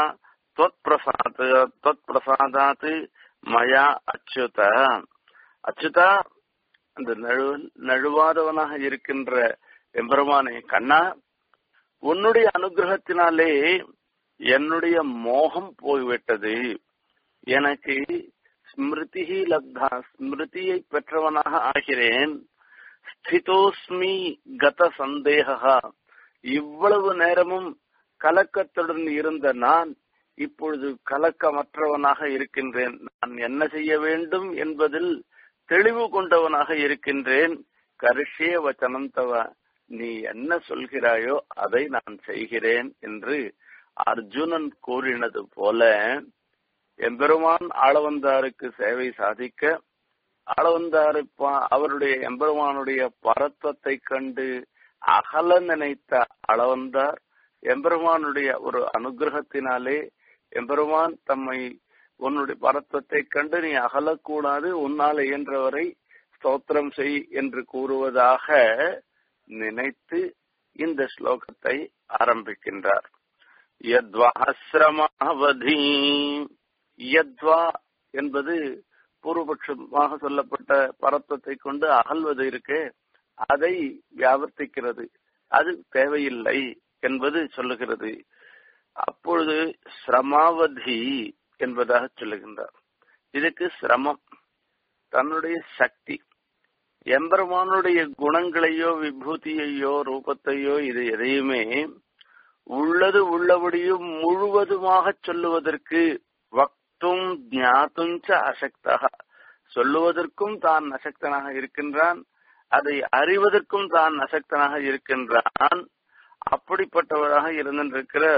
பிரசாதாத் மயா அச்சுத அச்சுதா அந்த நழு நழுவாதவனாக இருக்கின்ற எம்பெருமானே கண்ணா உன்னுடைய அனுகிரகத்தினாலே என்னுடைய மோகம் போய்விட்டது எனக்கு ஸ்மிருதி லப்தா ஸ்மிருதியை பெற்றவனாக ஆகிறேன் ஸ்திதோஸ்மி கத சந்தேகா இவ்வளவு நேரமும் கலக்கத்துடன் இருந்த நான் இப்பொழுது கலக்கமற்றவனாக இருக்கின்றேன் நான் என்ன செய்ய வேண்டும் என்பதில் தெளிவு கொண்டவனாக இருக்கின்றேன் கரிஷே வச்சனம் தவ நீ என்ன சொல்கிறாயோ அதை நான் செய்கிறேன் என்று அர்ஜுனன் கூறினது போல எம்பெருமான் ஆளவந்தாருக்கு சேவை சாதிக்க ஆளவந்தாரு அவருடைய எம்பெருமானுடைய பரத்வத்தை கண்டு அகல நினைத்த அளவந்தார் எம்பெருமானுடைய ஒரு அனுகிரகத்தினாலே எம்பெருமான் தம்மை உன்னுடைய பரத்வத்தை கண்டு நீ அகலக்கூடாது உன்னால் இயன்றவரை ஸ்தோத்திரம் செய் என்று கூறுவதாக நினைத்து இந்த ஸ்லோகத்தை ஆரம்பிக்கின்றார் யத்வாசிரமாவதி யத்வா என்பது பூர்வபட்சமாக சொல்லப்பட்ட பரத்வத்தை கொண்டு அகல்வது இருக்கு அதை வியாவர்த்திக்கிறது அது தேவையில்லை என்பது சொல்லுகிறது அப்பொழுது சிரமாவதி என்பதாக சொல்லுகின்றார் இதுக்கு சிரமம் தன்னுடைய சக்தி எம்பெருமானுடைய குணங்களையோ விபூதியையோ ரூபத்தையோ இது எதையுமே உள்ளது உள்ளபடியும் முழுவதுமாக சொல்லுவதற்கு வக்தும் ஞாத்துஞ்ச அசக்தக சொல்லுவதற்கும் தான் அசக்தனாக இருக்கின்றான் அதை அறிவதற்கும் தான் அசக்தனாக இருக்கின்றான் அப்படிப்பட்டவராக இருந்திருக்கிற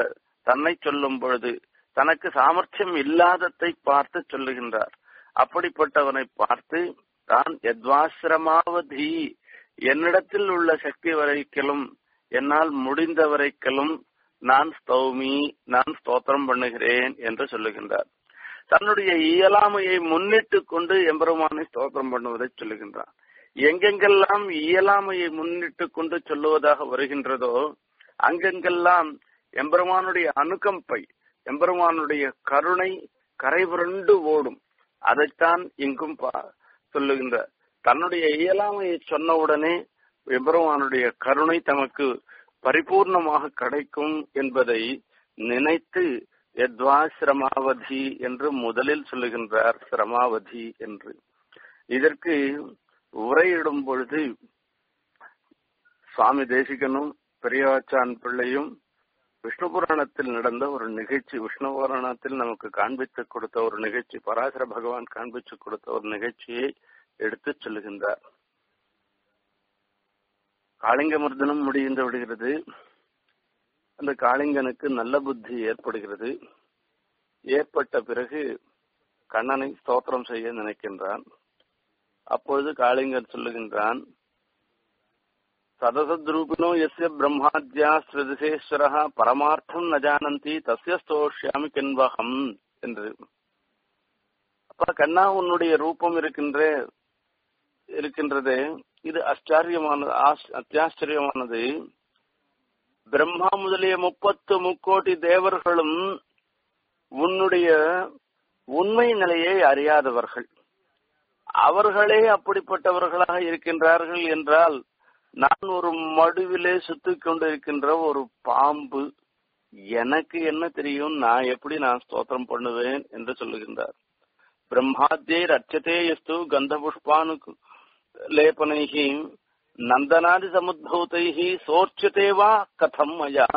தன்னை சொல்லும் பொழுது தனக்கு சாமர்த்தியம் இல்லாததை பார்த்து சொல்லுகின்றார் அப்படிப்பட்டவனை பார்த்து தான் எத்வாசிரமாவதி என்னிடத்தில் உள்ள சக்தி வரைக்கலும் என்னால் முடிந்த வரைக்கலும் நான் ஸ்தௌமி நான் ஸ்தோத்திரம் பண்ணுகிறேன் என்று சொல்லுகின்றார் தன்னுடைய இயலாமையை முன்னிட்டு கொண்டு எம்பெருமானை ஸ்தோத்திரம் பண்ணுவதை சொல்லுகின்றான் எங்கெங்கெல்லாம் இயலாமையை முன்னிட்டு கொண்டு சொல்லுவதாக வருகின்றதோ அங்கெங்கெல்லாம் எம்பெருமானுடைய அனுகம்பை எம்பெருமானுடைய கருணை கரைபுரண்டு ஓடும் அதைத்தான் இங்கும் சொல்லுகின்ற தன்னுடைய இயலாமையை சொன்னவுடனே எம்பெருமானுடைய கருணை தமக்கு பரிபூர்ணமாக கிடைக்கும் என்பதை நினைத்து எத்வா சிரமாவதி என்று முதலில் சொல்லுகின்றார் சிரமாவதி என்று இதற்கு உரையிடும் பொழுது சுவாமி தேசிகனும் பெரியவாச்சான் பிள்ளையும் விஷ்ணு புராணத்தில் நடந்த ஒரு நிகழ்ச்சி விஷ்ணு புராணத்தில் நமக்கு காண்பித்து கொடுத்த ஒரு நிகழ்ச்சி பராசர பகவான் காண்பித்து கொடுத்த ஒரு நிகழ்ச்சியை எடுத்து சொல்லுகின்றார் காளிங்கமர்தனம் முடிந்து விடுகிறது அந்த காளிங்கனுக்கு நல்ல புத்தி ஏற்படுகிறது ஏற்பட்ட பிறகு கண்ணனை ஸ்தோத்திரம் செய்ய நினைக்கின்றான் அப்பொழுது காளிங்கன் சொல்லுகின்றான் சதசத்ரூபினோ எஸ்ய பிரம்மாத்யா ஸ்ரதிசேஸ்வர பரமார்த்தம் ந ஜானந்தி தஸ்ய ஸ்தோஷ்யாமி கென்வகம் என்று அப்ப கண்ணா உன்னுடைய ரூபம் இருக்கின்ற இருக்கின்றதே இது ஆச்சரியமானது அத்தியாச்சரியமானது பிரம்மா முதலிய முப்பத்து முக்கோடி தேவர்களும் உன்னுடைய உண்மை நிலையை அறியாதவர்கள் அவர்களே அப்படிப்பட்டவர்களாக இருக்கின்றார்கள் என்றால் நான் ஒரு மடுவிலே சுத்திக் கொண்டிருக்கின்ற ஒரு பாம்பு எனக்கு என்ன தெரியும் நான் எப்படி நான் ஸ்தோத்திரம் பண்ணுவேன் என்று சொல்லுகின்றார் பிரம்மாத்தியை ரட்சத்தே எஸ்து கந்த புஷ்பானு லேபனைகி நந்தனாதி சமுத்பூதைகி சோர்ச்சதேவா கதம் மயா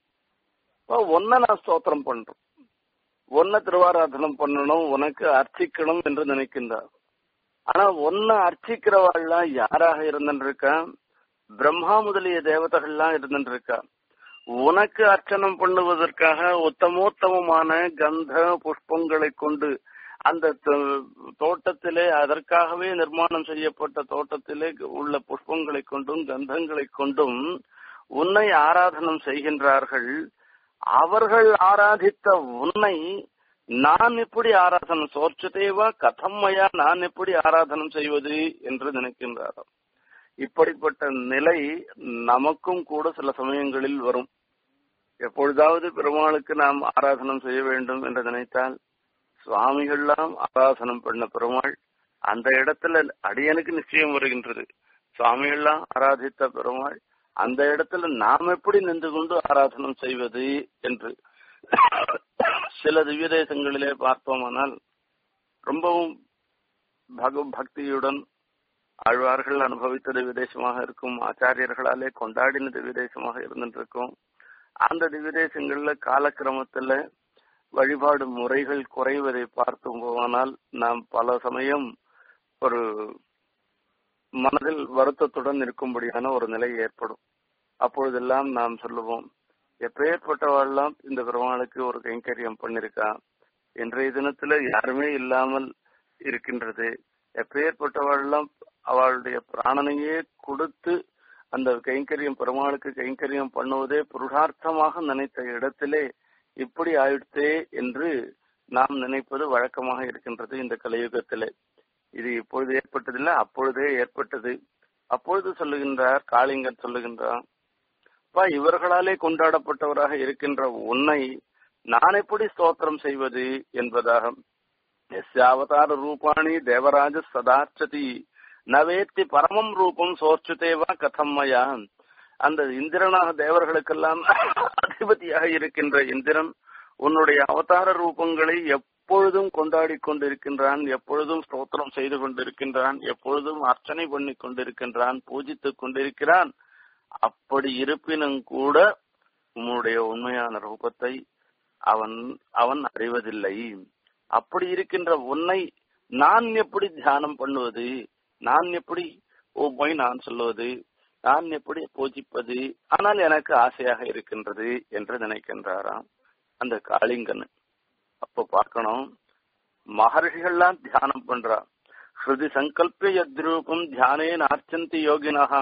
ஒன்ன நான் ஸ்தோத்திரம் பண்றேன் ஒன்ன திருவாராதனம் பண்ணணும் உனக்கு அர்ச்சிக்கணும் என்று நினைக்கின்றார் ஆனா ஒன்ன அர்ச்சிக்கிறவாள்லாம் யாராக இருந்துருக்கா பிரம்மா முதலிய தேவதைகள்லாம் இருந்துருக்கா உனக்கு அர்ச்சனம் பண்ணுவதற்காக உத்தமோத்தமமான கந்த புஷ்பங்களை கொண்டு அந்த தோட்டத்திலே அதற்காகவே நிர்மாணம் செய்யப்பட்ட தோட்டத்திலே உள்ள புஷ்பங்களை கொண்டும் கந்தங்களை கொண்டும் உன்னை ஆராதனம் செய்கின்றார்கள் அவர்கள் ஆராதித்த உன்னை நான் எப்படி ஆராதனம் சோர்ச்சதேவா கதம்மையா நான் எப்படி ஆராதனம் செய்வது என்று நினைக்கின்றாராம் இப்படிப்பட்ட நிலை நமக்கும் கூட சில சமயங்களில் வரும் எப்பொழுதாவது பெருமாளுக்கு நாம் ஆராதனம் செய்ய வேண்டும் என்று நினைத்தால் சுவாமிகள்லாம் ஆராதனம் பண்ண பெருமாள் அந்த இடத்துல அடியனுக்கு நிச்சயம் வருகின்றது சுவாமிகள்லாம் ஆராதித்த பெருமாள் அந்த இடத்துல நாம் எப்படி நின்று கொண்டு ஆராதனம் செய்வது என்று சில திவ்ய தேசங்களிலே பார்த்தோமானால் ரொம்பவும் பக பக்தியுடன் ஆழ்வார்கள் அனுபவித்த திவ்ய தேசமாக இருக்கும் ஆச்சாரியர்களாலே கொண்டாடின திவ்ய தேசமாக இருந்துருக்கும் அந்த திவ்ய தேசங்கள்ல காலக்கிரமத்துல வழிபாடு முறைகள் குறைவதை பார்த்தும் போனால் நாம் பல சமயம் ஒரு மனதில் வருத்தத்துடன் இருக்கும்படியான ஒரு நிலை ஏற்படும் அப்பொழுதெல்லாம் நாம் சொல்லுவோம் எப்பேற்பட்டவாள்லாம் இந்த பெருமாளுக்கு ஒரு கைங்கரியம் பண்ணிருக்கா இன்றைய தினத்துல யாருமே இல்லாமல் இருக்கின்றது எப்பேற்பட்டவாள்லாம் அவளுடைய பிராணனையே கொடுத்து அந்த கைங்கரியம் பெருமாளுக்கு கைங்கரியம் பண்ணுவதே புருஷார்த்தமாக நினைத்த இடத்திலே இப்படி ஆயிடுத்தே என்று நாம் நினைப்பது வழக்கமாக இருக்கின்றது இந்த கலியுகத்திலே இது இப்பொழுது ஏற்பட்டதில்லை அப்பொழுதே ஏற்பட்டது அப்பொழுது சொல்லுகின்றார் காளிங்கர் சொல்லுகின்றார் அப்பா இவர்களாலே கொண்டாடப்பட்டவராக இருக்கின்ற உன்னை நான் எப்படி ஸ்தோத்திரம் செய்வது என்பதாக எஸ்யாவதார ரூபாணி தேவராஜ சதார்ச்சதி நவேத்தி பரமம் ரூபம் சோர்ச்சுதேவா கதம்மயா அந்த இந்திரனாக தேவர்களுக்கெல்லாம் அதிபதியாக இருக்கின்ற இந்திரன் உன்னுடைய அவதார ரூபங்களை எப்பொழுதும் கொண்டாடி கொண்டிருக்கின்றான் எப்பொழுதும் ஸ்தோத்திரம் செய்து கொண்டிருக்கின்றான் எப்பொழுதும் அர்ச்சனை பண்ணி கொண்டிருக்கின்றான் பூஜித்துக் கொண்டிருக்கிறான் அப்படி இருப்பினும் கூட உன்னுடைய உண்மையான ரூபத்தை அவன் அவன் அறிவதில்லை அப்படி இருக்கின்ற உன்னை நான் எப்படி தியானம் பண்ணுவது நான் எப்படி ஓமை நான் சொல்லுவது நான் எப்படி பூஜிப்பது ஆனால் எனக்கு ஆசையாக இருக்கின்றது என்று நினைக்கின்றாராம் அந்த காளிங்கன்னு அப்ப பார்க்கணும் மகர்ஷிகள்லாம் தியானம் பண்றா ஸ்ருதி சங்கல்ப யத்ரூபம் தியானே நார்ச்சந்தி யோகினஹா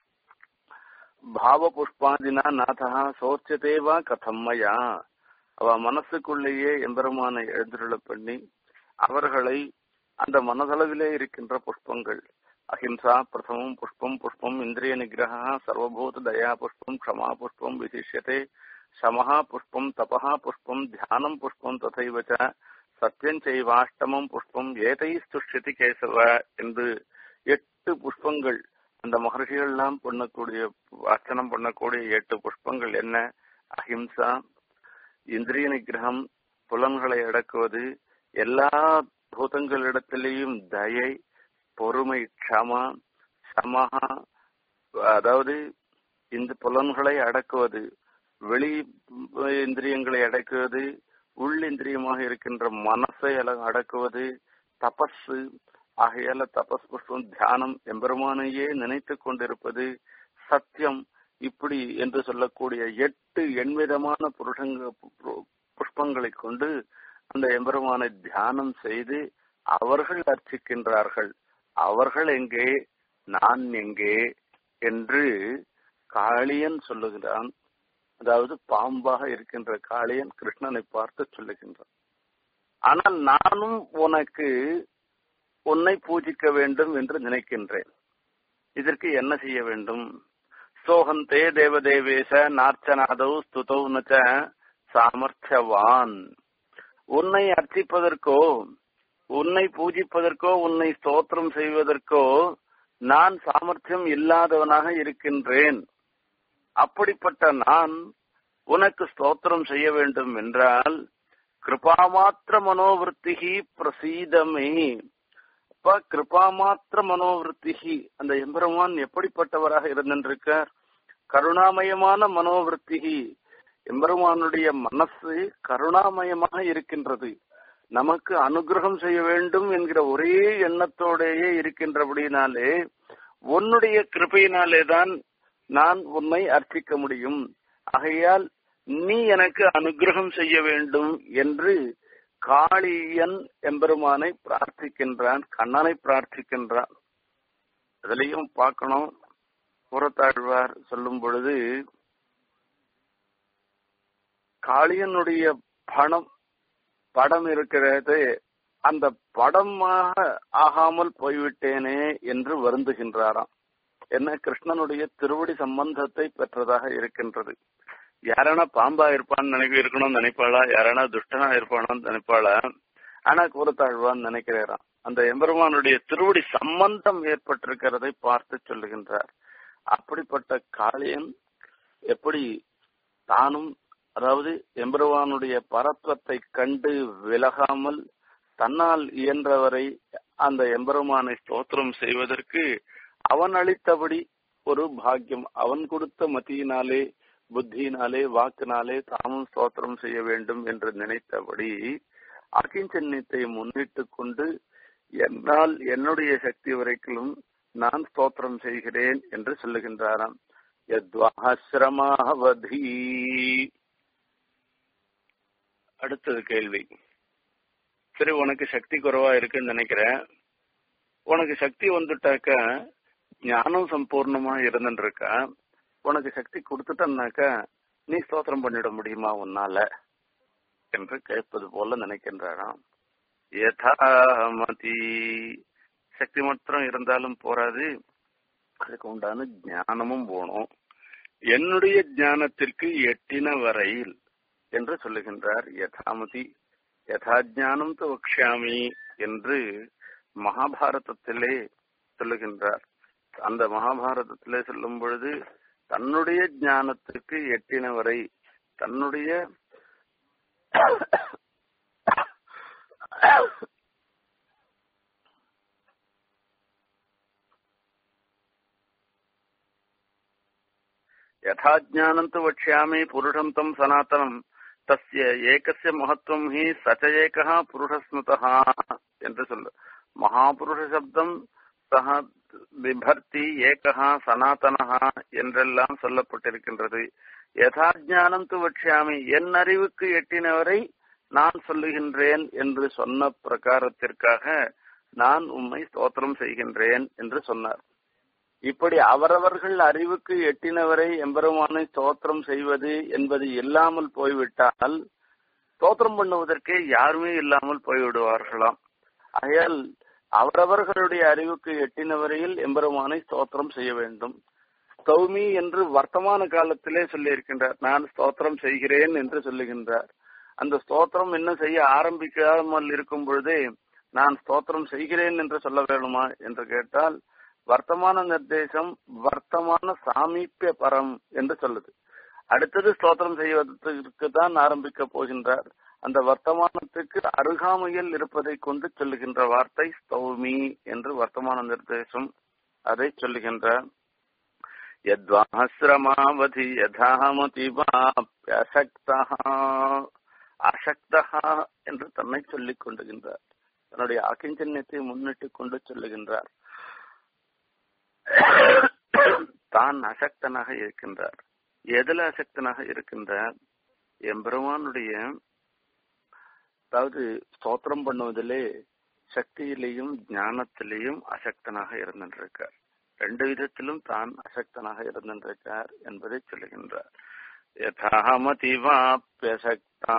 பாவ புஷ்பாதினா நாதா சோச்சதேவா கதம்மயா அவ மனசுக்குள்ளேயே எம்பெருமான எழுந்துருள பண்ணி அவர்களை அந்த மனதளவிலே இருக்கின்ற புஷ்பங்கள் அஹிம்சா பிரதமம் புஷ்பம் புஷ்பம் இந்திரிய நிகிரகா சர்வபூத தயா புஷ்பம் க்ஷமா புஷ்பம் விசிஷ்யதே சமஹா புஷ்பம் தபஹா புஷ்பம் தியானம் புஷ்பம் ததைவ ச சத்தியம் செய்வாஷ்டமம் புஷ்பம் ஏதை ஸ்துஷ்யதி கேசவ என்று எட்டு புஷ்பங்கள் அந்த மகர்ஷிகள் எல்லாம் பண்ணக்கூடிய அர்ச்சனம் பண்ணக்கூடிய எட்டு புஷ்பங்கள் என்ன அஹிம்சா இந்திரிய நிகிரகம் புலன்களை அடக்குவது எல்லா பூதங்களிடத்திலேயும் தயை பொறுமை க்ஷமா சமஹா அதாவது இந்த புலன்களை அடக்குவது வெளி இந்திரியங்களை அடக்குவது உள் இந்திரியமாக இருக்கின்ற மனசை அடக்குவது தபஸு ஆகையால தபஸ் புஷ்பம் தியானம் எம்பெருமானையே நினைத்து கொண்டிருப்பது சத்தியம் இப்படி என்று சொல்லக்கூடிய எட்டு எண்விதமான புருஷங்க புஷ்பங்களை கொண்டு அந்த எம்பெருமானை தியானம் செய்து அவர்கள் அர்ச்சிக்கின்றார்கள் அவர்கள் எங்கே நான் எங்கே என்று காளியன் சொல்லுகிறான் அதாவது பாம்பாக இருக்கின்ற காளியன் கிருஷ்ணனை பார்த்து சொல்லுகின்றான் ஆனால் நானும் உனக்கு உன்னை பூஜிக்க வேண்டும் என்று நினைக்கின்றேன் இதற்கு என்ன செய்ய வேண்டும் சோகந்தே தேவதேவேச நார்ச்சனாதௌ ஸ்துதௌ நச்ச சாமர்த்தியவான் உன்னை அர்ச்சிப்பதற்கோ உன்னை பூஜிப்பதற்கோ உன்னை ஸ்தோத்திரம் செய்வதற்கோ நான் சாமர்த்தியம் இல்லாதவனாக இருக்கின்றேன் அப்படிப்பட்ட நான் உனக்கு ஸ்தோத்திரம் செய்ய வேண்டும் என்றால் கிருபாமாத்திர மனோவிருத்திகி பிரசீதமே அப்ப கிருபாமாத்திர மனோவிருத்திகி அந்த எம்பெருமான் எப்படிப்பட்டவராக இருந்திருக்கார் கருணாமயமான மனோவிருத்திகி எம்பெருமானுடைய மனசு கருணாமயமாக இருக்கின்றது நமக்கு அனுகிரகம் செய்ய வேண்டும் என்கிற ஒரே எண்ணத்தோடேயே இருக்கின்றபடினாலே உன்னுடைய கிருபையினாலே தான் நான் உன்னை அர்ச்சிக்க முடியும் ஆகையால் நீ எனக்கு அனுகிரகம் செய்ய வேண்டும் என்று காளியன் எம்பெருமானை பிரார்த்திக்கின்றான் கண்ணனை பிரார்த்திக்கின்றான் அதுலயும் பார்க்கணும் புறத்தாழ்வார் சொல்லும் பொழுது காளியனுடைய பணம் படம் இருக்கிறது அந்த படமாக ஆகாமல் போய்விட்டேனே என்று வருந்துகின்றாராம் என்ன கிருஷ்ணனுடைய திருவடி சம்பந்தத்தை பெற்றதாக இருக்கின்றது யாரானா பாம்பா இருப்பான்னு நினைக்க இருக்கணும்னு நினைப்பாளா யாரானா துஷ்டனா இருப்பானு நினைப்பாளா ஆனா கூறத்தாழ்வான்னு நினைக்கிறாராம் அந்த எம்பெருமானுடைய திருவடி சம்பந்தம் ஏற்பட்டிருக்கிறதை பார்த்து சொல்லுகின்றார் அப்படிப்பட்ட காளியன் எப்படி தானும் அதாவது எம்பெருமானுடைய பரத்வத்தை கண்டு விலகாமல் தன்னால் இயன்றவரை அந்த எம்பெருமானை ஸ்தோத்திரம் செய்வதற்கு அவன் அளித்தபடி ஒரு பாக்கியம் அவன் கொடுத்த மத்தியினாலே புத்தியினாலே வாக்கினாலே தாமும் ஸ்தோத்திரம் செய்ய வேண்டும் என்று நினைத்தபடி அகிஞ்சன்யத்தை முன்னிட்டு கொண்டு என்னால் என்னுடைய சக்தி வரைக்கும் நான் ஸ்தோத்திரம் செய்கிறேன் என்று சொல்லுகின்றாராம் யத்வாசிரமாவதி அடுத்தது கேள்வி சரி உனக்கு சக்தி குறைவா இருக்குன்னு நினைக்கிறேன் உனக்கு சக்தி வந்துட்டாக்க ஞானம் சம்பூர்ணமா இருந்துருக்கா உனக்கு சக்தி கொடுத்துட்டனாக்கா நீ ஸ்தோத்திரம் பண்ணிட முடியுமா உன்னால என்று கேட்பது போல நினைக்கின்றாராம் யதாமதி சக்தி மாத்திரம் இருந்தாலும் போராது அதுக்கு உண்டான ஞானமும் போகணும் என்னுடைய ஞானத்திற்கு எட்டின வரையில் என்று சொல்லுகின்றார் யதாமதி யதா ஞானம் வக்ஷாமி என்று மகாபாரதத்திலே சொல்லுகின்றார் அந்த மகாபாரதத்திலே சொல்லும் பொழுது தன்னுடைய ஞானத்திற்கு எட்டின வரை தன்னுடைய யதா ஜானம் து வக்ஷாமி புருஷம் தம் சனாத்தனம் தஸ்ய ஏகஸ்ய மகத்துவம் ஹி சச்ச ஏகா புருஷஸ்மிருதா என்று சொல்லு மகாபுருஷ சப்தம் சக விபர்த்தி ஏகஹா சனாதனஹா என்றெல்லாம் சொல்லப்பட்டிருக்கின்றது யதா ஞானம் து வட்சியாமி என் அறிவுக்கு எட்டினவரை நான் சொல்லுகின்றேன் என்று சொன்ன பிரகாரத்திற்காக நான் உம்மை ஸ்தோத்திரம் செய்கின்றேன் என்று சொன்னார் இப்படி அவரவர்கள் அறிவுக்கு எட்டினவரை எம்பெருமானை ஸ்தோத்திரம் செய்வது என்பது இல்லாமல் போய்விட்டால் ஸ்தோத்திரம் பண்ணுவதற்கே யாருமே இல்லாமல் போய்விடுவார்களாம் ஆகையால் அவரவர்களுடைய அறிவுக்கு எட்டின வரையில் எம்பெருமானை ஸ்தோத்திரம் செய்ய வேண்டும் ஸ்தௌமி என்று வர்த்தமான காலத்திலே சொல்லியிருக்கின்றார் நான் ஸ்தோத்திரம் செய்கிறேன் என்று சொல்லுகின்றார் அந்த ஸ்தோத்திரம் இன்னும் செய்ய ஆரம்பிக்காமல் இருக்கும் பொழுதே நான் ஸ்தோத்திரம் செய்கிறேன் என்று சொல்ல வேணுமா என்று கேட்டால் வர்த்தமான நிர்தேசம் வர்த்தமான சாமீப்பிய பரம் என்று சொல்லுது அடுத்தது ஸ்தோத்திரம் செய்வதற்கு தான் ஆரம்பிக்க போகின்றார் அந்த வர்த்தமானத்துக்கு அருகாமையில் இருப்பதை கொண்டு சொல்லுகின்ற வார்த்தை ஸ்தௌமி என்று வர்த்தமான நிர்தேசம் அதை சொல்லுகின்றார் யத்வாசிரமாவதி யதாமதி அசக்தா அசக்தா என்று தன்னை சொல்லிக் கொண்டுகின்றார் தன்னுடைய அகிஞ்சன்யத்தை முன்னிட்டு கொண்டு சொல்லுகின்றார் தான் அசக்தனாக இருக்கின்றார் எதுல அசக்தனாக இருக்கின்றார் எம்பெருமானுடைய அதாவது ஸ்தோத்திரம் பண்ணுவதிலே சக்தியிலையும் ஞானத்திலையும் அசக்தனாக இருந்திருக்கார் ரெண்டு விதத்திலும் தான் அசக்தனாக இருந்திருக்கார் என்பதை சொல்லுகின்றார் யதாமதிவாப்பியசக்தா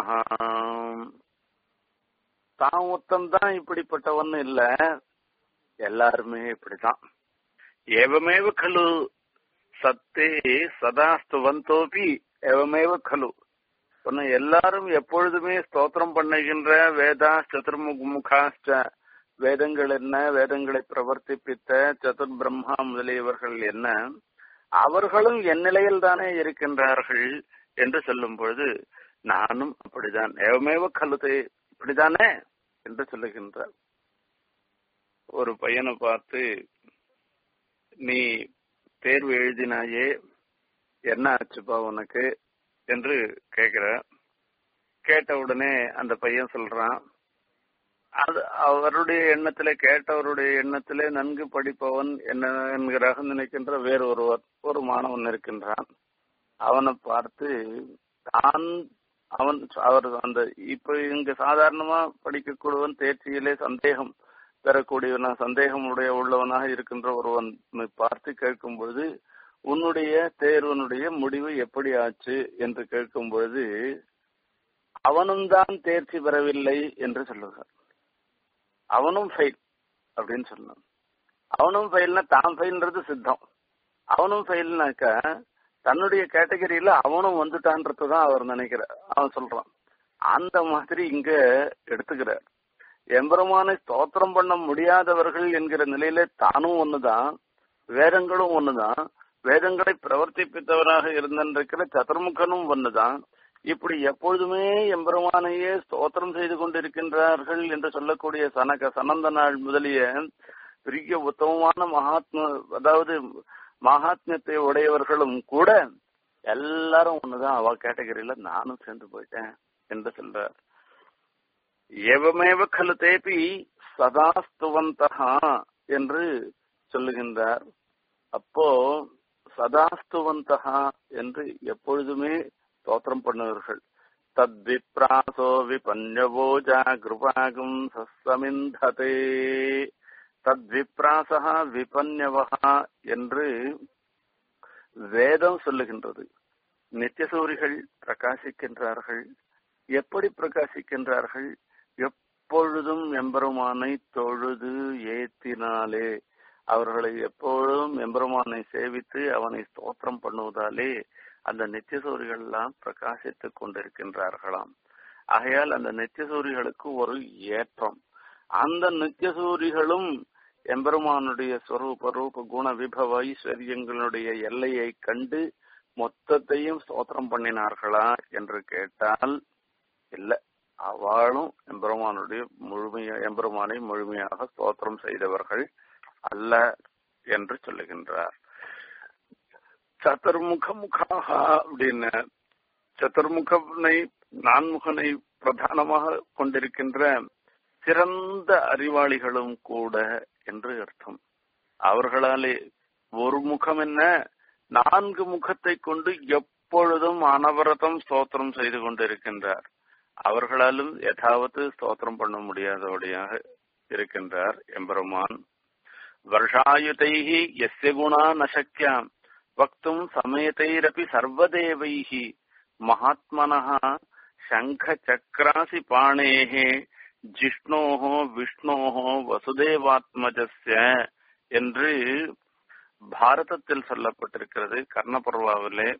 தான் ஒத்தந்தான் இப்படிப்பட்டவன் இல்ல எல்லாருமே இப்படிதான் ஏவமேவ கலு சத்தே சதா ஸ்துவந்தோபி ஏவமேவ கலு சொன்ன எல்லாரும் எப்பொழுதுமே ஸ்தோத்திரம் பண்ணுகின்ற வேதா சதுர்முகாஷ்ட வேதங்கள் என்ன வேதங்களை பிரவர்த்திப்பித்த சதுர் பிரம்மா முதலியவர்கள் என்ன அவர்களும் என் நிலையில் தானே இருக்கின்றார்கள் என்று சொல்லும் பொழுது நானும் அப்படிதான் ஏவமேவ கழுதை இப்படிதானே என்று சொல்லுகின்றார் ஒரு பையனை பார்த்து நீ தேர்வு எழுதினாயே என்ன ஆச்சுப்பா உனக்கு என்று கேக்குற கேட்ட உடனே அந்த பையன் சொல்றான் அது அவருடைய எண்ணத்திலே கேட்டவருடைய எண்ணத்திலே நன்கு படிப்பவன் என்ன என்கிறாக நினைக்கின்ற வேறு ஒருவர் ஒரு மாணவன் இருக்கின்றான் அவனை பார்த்து தான் அவன் அவர் அந்த இப்ப இங்க சாதாரணமா படிக்கக்கூடியவன் தேர்ச்சியிலே சந்தேகம் பெறக்கூடியவனா சந்தேகம் உடைய உள்ளவனாக இருக்கின்ற ஒருவன் பார்த்து கேட்கும் பொழுது உன்னுடைய தேர்வனுடைய முடிவு எப்படி ஆச்சு என்று கேட்கும் பொழுது அவனும் தான் தேர்ச்சி பெறவில்லை என்று சொல்லுகிறார் அவனும் ஃபெயில் அப்படின்னு சொல்லணும் அவனும் ஃபெயில்னா தான் ஃபெயில்ன்றது சித்தம் அவனும் ஃபெயில்னாக்க தன்னுடைய கேட்டகரியில அவனும் வந்துட்டான்றதுதான் அவர் நினைக்கிறார் அவன் சொல்றான் அந்த மாதிரி இங்க எடுத்துக்கிறார் எம்பெருமானை ஸ்தோத்திரம் பண்ண முடியாதவர்கள் என்கிற நிலையில தானும் ஒண்ணுதான் வேதங்களும் ஒண்ணுதான் வேதங்களை பிரவர்த்திப்பித்தவராக இருந்திருக்கிற சதுர்முகனும் ஒண்ணுதான் இப்படி எப்பொழுதுமே எம்பெருமானையே ஸ்தோத்திரம் செய்து கொண்டிருக்கின்றார்கள் என்று சொல்லக்கூடிய சனக சனந்த நாள் முதலிய பெரிய உத்தமமான மகாத்ம அதாவது மகாத்மியத்தை உடையவர்களும் கூட எல்லாரும் ஒண்ணுதான் அவ கேட்டகரியில நானும் சேர்ந்து போயிட்டேன் என்று சொல்றார் ஏவமேவ கலு தேபி சதாஸ்துவந்தகா என்று சொல்லுகின்றார் அப்போ சதாஸ்துவந்தகா என்று எப்பொழுதுமே ஸ்தோத்திரம் பண்ணுவார்கள் தத்விப்ராசோ விபன்யவோஜா கிருபாகும் சசமிந்ததே தத்விப்ராசா விபன்யவகா என்று வேதம் சொல்லுகின்றது நித்தியசூரிகள் பிரகாசிக்கின்றார்கள் எப்படி பிரகாசிக்கின்றார்கள் எப்பொழுதும் எம்பெருமானை தொழுது ஏத்தினாலே அவர்களை எப்பொழுதும் எம்பெருமானை சேவித்து அவனை ஸ்தோத்திரம் பண்ணுவதாலே அந்த நித்தியசூரிகள் எல்லாம் பிரகாசித்துக் கொண்டிருக்கின்றார்களாம் ஆகையால் அந்த நித்தியசூரிகளுக்கு ஒரு ஏற்றம் அந்த நித்தியசூரிகளும் எம்பெருமானுடைய ஸ்வரூப ரூப குண விபவ ஐஸ்வர்யங்களுடைய எல்லையை கண்டு மொத்தத்தையும் ஸ்தோத்திரம் பண்ணினார்களா என்று கேட்டால் இல்ல அவளும் எம்பெருமானுடைய முழுமைய எம்பெருமானை முழுமையாக ஸ்தோத்திரம் செய்தவர்கள் அல்ல என்று சொல்லுகின்றார் சதுர்முக முகாக அப்படின்னு சதுர்முகனை நான்முகனை பிரதானமாக கொண்டிருக்கின்ற சிறந்த அறிவாளிகளும் கூட என்று அர்த்தம் அவர்களாலே ஒரு முகம் என்ன நான்கு முகத்தை கொண்டு எப்பொழுதும் அனவரதம் ஸ்தோத்திரம் செய்து கொண்டிருக்கின்றார் அவர்களாலும் யதாவத்து ஸ்தோத்திரம் பண்ண முடியாதபடியாக இருக்கின்றார் எம்பெருமான் வருஷாயுதைஹி எஸ்ய குணா நசக்கியாம் வக்தும் சமேதைரபி சர்வதேவைஹி மகாத்மனः சங்க சக்கராசி பாணேஹே ஜிஷ்ணோஹோ விஷ்ணோஹோ வசுதேவாத்மஜஸ்ய என்று பாரதத்தில் சொல்லப்பட்டிருக்கிறது கர்ணபர்வாவிலே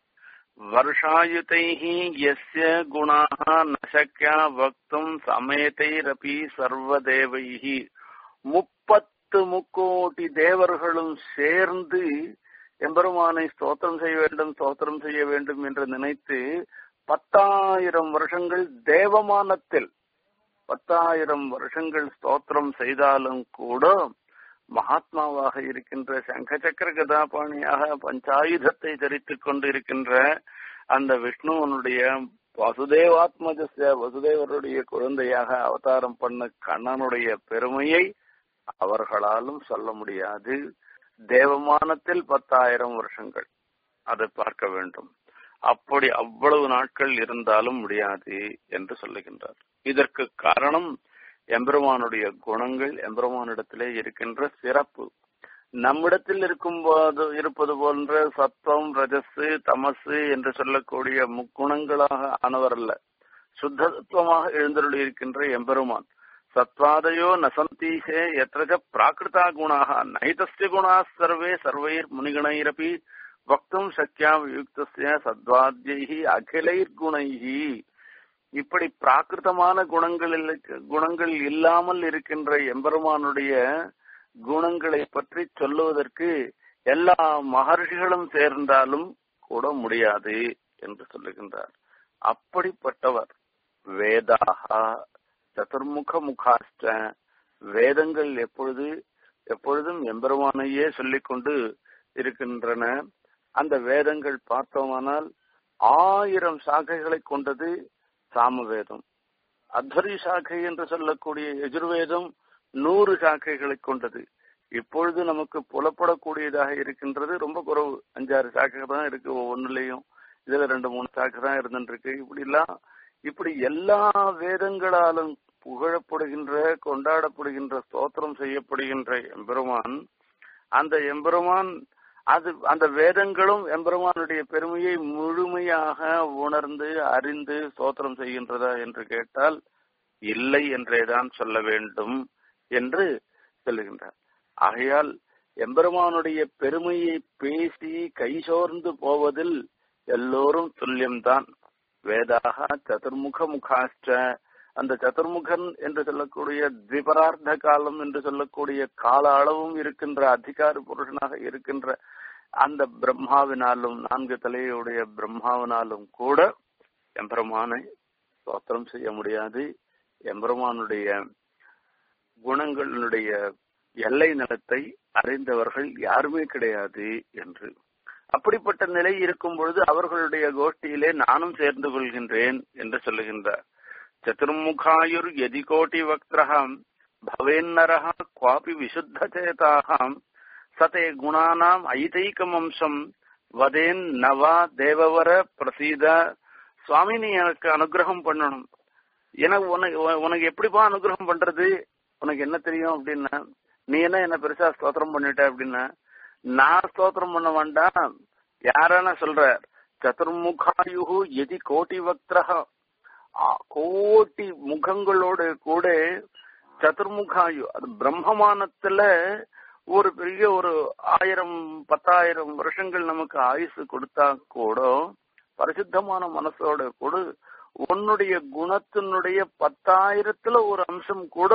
வருஷாயுதைஹி எஸ்ய குணாக நசக்கியா வக்தும் சமேதைரபி சர்வதேவைஹி முப்பத்து முக்கோடி தேவர்களும் சேர்ந்து எம்பெருமானை ஸ்தோத்திரம் செய்ய வேண்டும் ஸ்தோத்திரம் செய்ய வேண்டும் என்று நினைத்து பத்தாயிரம் வருஷங்கள் தேவமானத்தில் பத்தாயிரம் வருஷங்கள் ஸ்தோத்திரம் செய்தாலும் கூட மகாத்மாவாக இருக்கின்ற சங்க சக்கர கதாபாணியாக பஞ்சாயுதத்தை தரித்துக் கொண்டிருக்கின்ற அந்த விஷ்ணுவனுடைய வசுதேவாத்மஜஸ்ய வசுதேவருடைய குழந்தையாக அவதாரம் பண்ண கண்ணனுடைய பெருமையை அவர்களாலும் சொல்ல முடியாது தேவமானத்தில் பத்தாயிரம் வருஷங்கள் அதை பார்க்க வேண்டும் அப்படி அவ்வளவு நாட்கள் இருந்தாலும் முடியாது என்று சொல்லுகின்றார் இதற்கு காரணம் எம்பெருமானுடைய குணங்கள் எம்பெருமானிடத்திலே இருக்கின்ற சிறப்பு நம்மிடத்தில் இருக்கும் போது இருப்பது போன்ற சத்வம் ரஜசு தமசு என்று சொல்லக்கூடிய முக்குணங்களாக ஆனவர் அல்ல சுத்தத்துவமாக எழுந்தருளி இருக்கின்ற எம்பெருமான் சத்வாதயோ நசந்தீசே எத்திரஜ பிராகிருதா குணாக நைதஸ்ய குணா சர்வே சர்வைர் முனிகணைரபி வக்தும் சக்கியாம் யுக்தஸ்ய சத்வாத்யைஹி அகிலைர் குணைஹி இப்படி பிராகிருதமான குணங்கள் குணங்கள் இல்லாமல் இருக்கின்ற எம்பெருமானுடைய குணங்களை பற்றி சொல்லுவதற்கு எல்லா மகர்ஷிகளும் சேர்ந்தாலும் கூட முடியாது என்று சொல்லுகின்றார் அப்படிப்பட்டவர் வேதாகா சதுர்முக முகாஷ்ட வேதங்கள் எப்பொழுது எப்பொழுதும் எம்பெருமானையே சொல்லிக்கொண்டு இருக்கின்றன அந்த வேதங்கள் பார்த்தோமானால் ஆயிரம் சாகைகளை கொண்டது சாமவேதம் அத்வரி சாக்கை என்று சொல்லக்கூடிய எஜுர்வேதம் நூறு சாக்கைகளை கொண்டது இப்பொழுது நமக்கு புலப்படக்கூடியதாக இருக்கின்றது ரொம்ப குறைவு அஞ்சாறு சாக்கை தான் இருக்கு ஒவ்வொன்றுலயும் இதுல ரெண்டு மூணு சாக்கை தான் இருந்துருக்கு இப்படி எல்லாம் இப்படி எல்லா வேதங்களாலும் புகழப்படுகின்ற கொண்டாடப்படுகின்ற ஸ்தோத்திரம் செய்யப்படுகின்ற எம்பெருமான் அந்த எம்பெருமான் அது அந்த வேதங்களும் எம்பெருமானுடைய பெருமையை முழுமையாக உணர்ந்து அறிந்து ஸ்தோத்திரம் செய்கின்றதா என்று கேட்டால் இல்லை என்றேதான் சொல்ல வேண்டும் என்று சொல்லுகின்றார் ஆகையால் எம்பெருமானுடைய பெருமையை பேசி கைசோர்ந்து போவதில் எல்லோரும் துல்லியம்தான் வேதாக சதுர்முக முகாஷ்ட அந்த சதுர்முகன் என்று சொல்லக்கூடிய திபரார்த்த காலம் என்று சொல்லக்கூடிய கால அளவும் இருக்கின்ற அதிகார புருஷனாக இருக்கின்ற அந்த பிரம்மாவினாலும் நான்கு தலையுடைய பிரம்மாவினாலும் கூட எம்பெருமானை ஸ்தோத்திரம் செய்ய முடியாது எம்பெருமானுடைய குணங்களுடைய எல்லை நிலத்தை அறிந்தவர்கள் யாருமே கிடையாது என்று அப்படிப்பட்ட நிலை இருக்கும் பொழுது அவர்களுடைய கோஷ்டியிலே நானும் சேர்ந்து கொள்கின்றேன் என்று சொல்லுகின்றார் சதுர்முகாயுர் எதி கோட்டி வக்திரகம் பவேன்னரः क्वापि विशुद्धचेताः சதே குணானாம் ஐதைக்கம் அம்சம் வதேன் நவா தேவவர பிரசீத சுவாமி நீ எனக்கு அனுகிரகம் பண்ணணும் எனக்கு உனக்கு உனக்கு எப்படிப்பா அனுகிரகம் பண்றது உனக்கு என்ன தெரியும் அப்படின்னா நீ என்ன என்ன பெருசா ஸ்தோத்திரம் பண்ணிட்ட அப்படின்னா நான் ஸ்தோத்திரம் பண்ண வேண்டாம் யாரான சொல்ற சதுர்முகாயுகு எதி கோட்டி வக்திரக கோட்டி முகங்களோடு கூட சதுர்முகாயு அது பிரம்மமானத்துல ஒரு பெரிய ஒரு ஆயிரம் பத்தாயிரம் வருஷங்கள் நமக்கு ஆயுசு கொடுத்தா கூட பரிசுத்தமான மனசோட கூட உன்னுடைய குணத்தினுடைய பத்தாயிரத்துல ஒரு அம்சம் கூட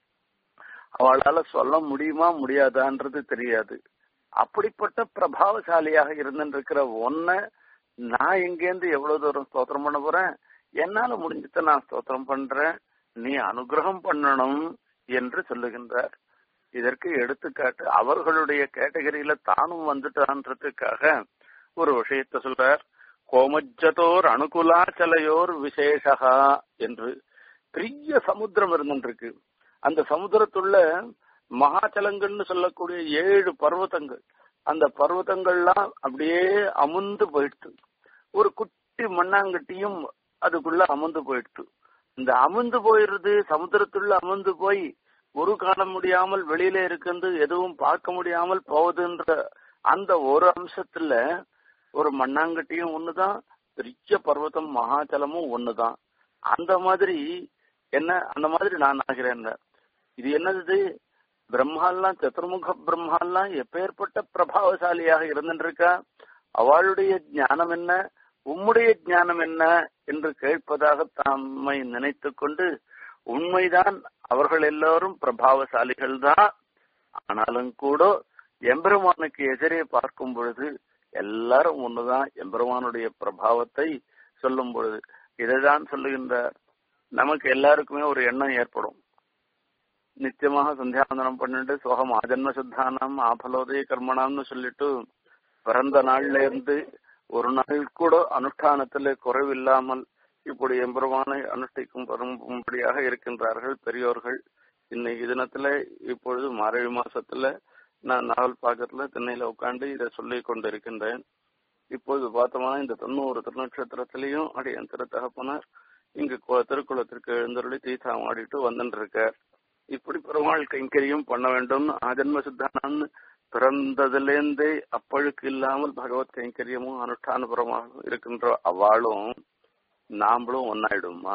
அவளால சொல்ல முடியுமா முடியாதான்றது தெரியாது அப்படிப்பட்ட பிரபாவசாலியாக இருந்துருக்கிற ஒன்ன நான் எங்கேருந்து எவ்வளவு தூரம் ஸ்தோத்திரம் பண்ண போறேன் என்னால முடிஞ்சத நான் ஸ்தோத்திரம் பண்றேன் நீ அனுகிரகம் பண்ணணும் என்று சொல்லுகின்றார் இதற்கு எடுத்துக்காட்டு அவர்களுடைய கேட்டகரியில தானும் வந்துட்டான்றதுக்காக ஒரு விஷயத்த சொல்றார் கோமஜத்தோர் அனுகுலாச்சலையோர் விசேஷகா என்று பெரிய சமுத்திரம் இருந்துருக்கு அந்த சமுத்திரத்துள்ள மகாச்சலங்கள்னு சொல்லக்கூடிய ஏழு பர்வதங்கள் அந்த பர்வதங்கள்லாம் அப்படியே அமுந்து போயிடுத்து ஒரு குட்டி மண்ணாங்கட்டியும் அதுக்குள்ள அமுந்து போயிடுத்து இந்த அமுந்து போயிடுறது சமுத்திரத்துள்ள அமுந்து போய் ஒரு காண முடியாமல் வெளியில இருக்கிறது எதுவும் பார்க்க முடியாமல் போகுதுன்ற அந்த ஒரு அம்சத்துல ஒரு மண்ணாங்கட்டியும் ஒண்ணுதான் பெரிய பர்வதம் மகாச்சலமும் ஒண்ணுதான் அந்த மாதிரி என்ன அந்த மாதிரி நான் ஆகிறேன் இது என்னது பிரம்மாலாம் சதுர்முக பிரம்மாலாம் எப்பேற்பட்ட பிரபாவசாலியாக இருந்துருக்கா அவளுடைய ஞானம் என்ன உம்முடைய ஞானம் என்ன என்று கேட்பதாக தம்மை நினைத்து கொண்டு உண்மைதான் அவர்கள் எல்லோரும் பிரபாவசாலிகள் தான் ஆனாலும் கூட எம்பெருமானுக்கு எதிரே பார்க்கும் பொழுது எல்லாரும் ஒண்ணுதான் எம்பெருமானுடைய பிரபாவத்தை சொல்லும் பொழுது இதைதான் சொல்லுகின்றார் நமக்கு எல்லாருக்குமே ஒரு எண்ணம் ஏற்படும் நிச்சயமாக சந்தியாவந்தனம் பண்ணிட்டு சோகம் ஆஜன்ம சுத்தானம் ஆபலோதய கர்மணாம்னு சொல்லிட்டு பிறந்த நாள்ல இருந்து ஒரு நாள் கூட அனுஷ்டானத்துல குறைவில்லாமல் இப்படி எம்பெருமானை அனுஷ்டிக்கும் வரும்படியாக இருக்கின்றார்கள் பெரியோர்கள் இன்னைக்கு தினத்துல இப்பொழுது மாரவி மாசத்துல நான் நாவல் பாக்கத்துல திண்ணையில உட்காந்து இதை சொல்லி கொண்டிருக்கின்றேன் இப்பொழுது பார்த்தோம்னா இந்த தொண்ணூறு திருநட்சத்திரத்திலையும் அடியன் திருத்தகப்பனார் இங்கு திருக்குளத்திற்கு எழுந்தருளி தீசாம் ஆடிட்டு வந்துட்டு இருக்கார் இப்படி பெருமாள் கைங்கரியம் பண்ண வேண்டும் ஆஜன்ம சித்தானம்னு பிறந்ததிலேருந்தே அப்பழுக்கு இல்லாமல் பகவத் கைங்கரியமும் அனுஷ்டானபுரமாக இருக்கின்ற அவளும் நாமளும் ஒன்னாயிடுமா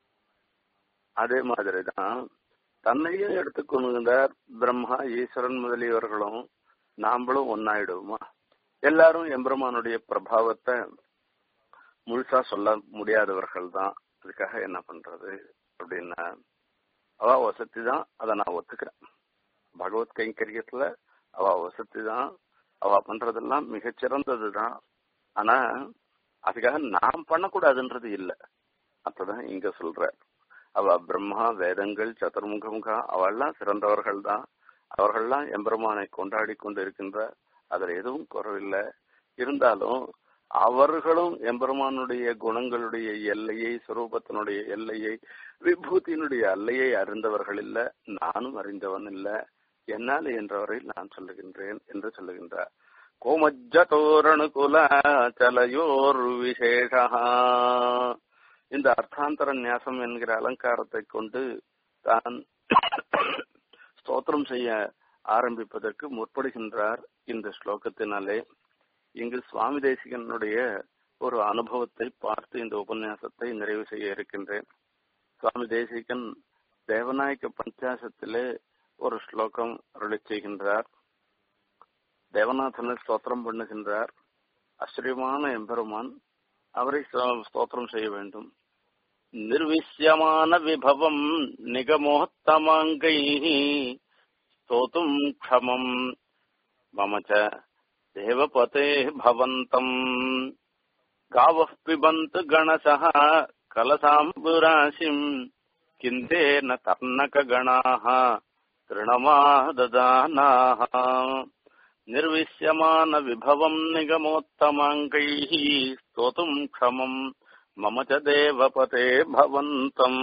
அதே மாதிரிதான் தன்னையும் எடுத்துக்கொண்டுகிறார் பிரம்மா ஈஸ்வரன் முதலியவர்களும் நாமளும் ஒன்னாயிடுவோமா எல்லாரும் எம்பெருமானுடைய பிரபாவத்தை முழுசா சொல்ல முடியாதவர்கள் தான் அதுக்காக என்ன பண்றது அப்படின்னா அவ வசதி தான் அதை நான் ஒத்துக்கிறேன் பகவத் கைங்கரியத்துல அவ வசதி தான் அவ பண்றதெல்லாம் மிகச்சிறந்தது தான் ஆனா அதுக்காக நாம் பண்ணக்கூடாதுன்றது இல்லை அப்பதான் இங்க சொல்ற அவ பிரம்மா வேதங்கள் சதுர்முகமுகா அவெல்லாம் சிறந்தவர்கள் தான் அவர்கள்லாம் எம்பெருமானை கொண்டாடி கொண்டு இருக்கின்ற அதுல எதுவும் குறவில்லை இருந்தாலும் அவர்களும் எம்பெருமானுடைய குணங்களுடைய எல்லையை சுரூபத்தினுடைய எல்லையை விபூதியினுடைய எல்லையை அறிந்தவர்கள் இல்ல நானும் அறிந்தவன் இல்ல என்னால் என்றவரையில் நான் சொல்லுகின்றேன் என்று சொல்லுகின்றார் கோமஜ்ஜதோரணுகுல சலையோர் விசேஷா இந்த அர்த்தாந்தர நியாசம் என்கிற அலங்காரத்தை கொண்டு தான் ஸ்தோத்திரம் செய்ய ஆரம்பிப்பதற்கு முற்படுகின்றார் இந்த ஸ்லோகத்தினாலே இங்கு சுவாமி தேசிகனுடைய ஒரு அனுபவத்தை பார்த்து இந்த உபன்யாசத்தை நிறைவு செய்ய இருக்கின்றேன் சுவாமி தேசிகன் தேவநாயக பஞ்சாசத்திலே ஒரு ஸ்லோகம் அருளி செய்கின்றார் தேவநாதனை ஸ்தோத்திரம் பண்ணுகின்றார் ஆச்சரியமான எம்பெருமான் அவரை ஸ்தோத்திரம் செய்ய வேண்டும் நிர்விசியமான விபவம் நிகமோத்தமாங்கை ஸ்தோத்தும் க்ஷமம் மம ச தேவபதே பவந்தம் गावः पिबन्तु गणसः कलसाम्बुराशिम् किन्देन तर्णकगणाः तृणमाददानाः निर्विश्यमानविभवम् निगमोत्तमाङ्गैः स्तोतुम् क्षमम् मम च देवपते भवन्तम्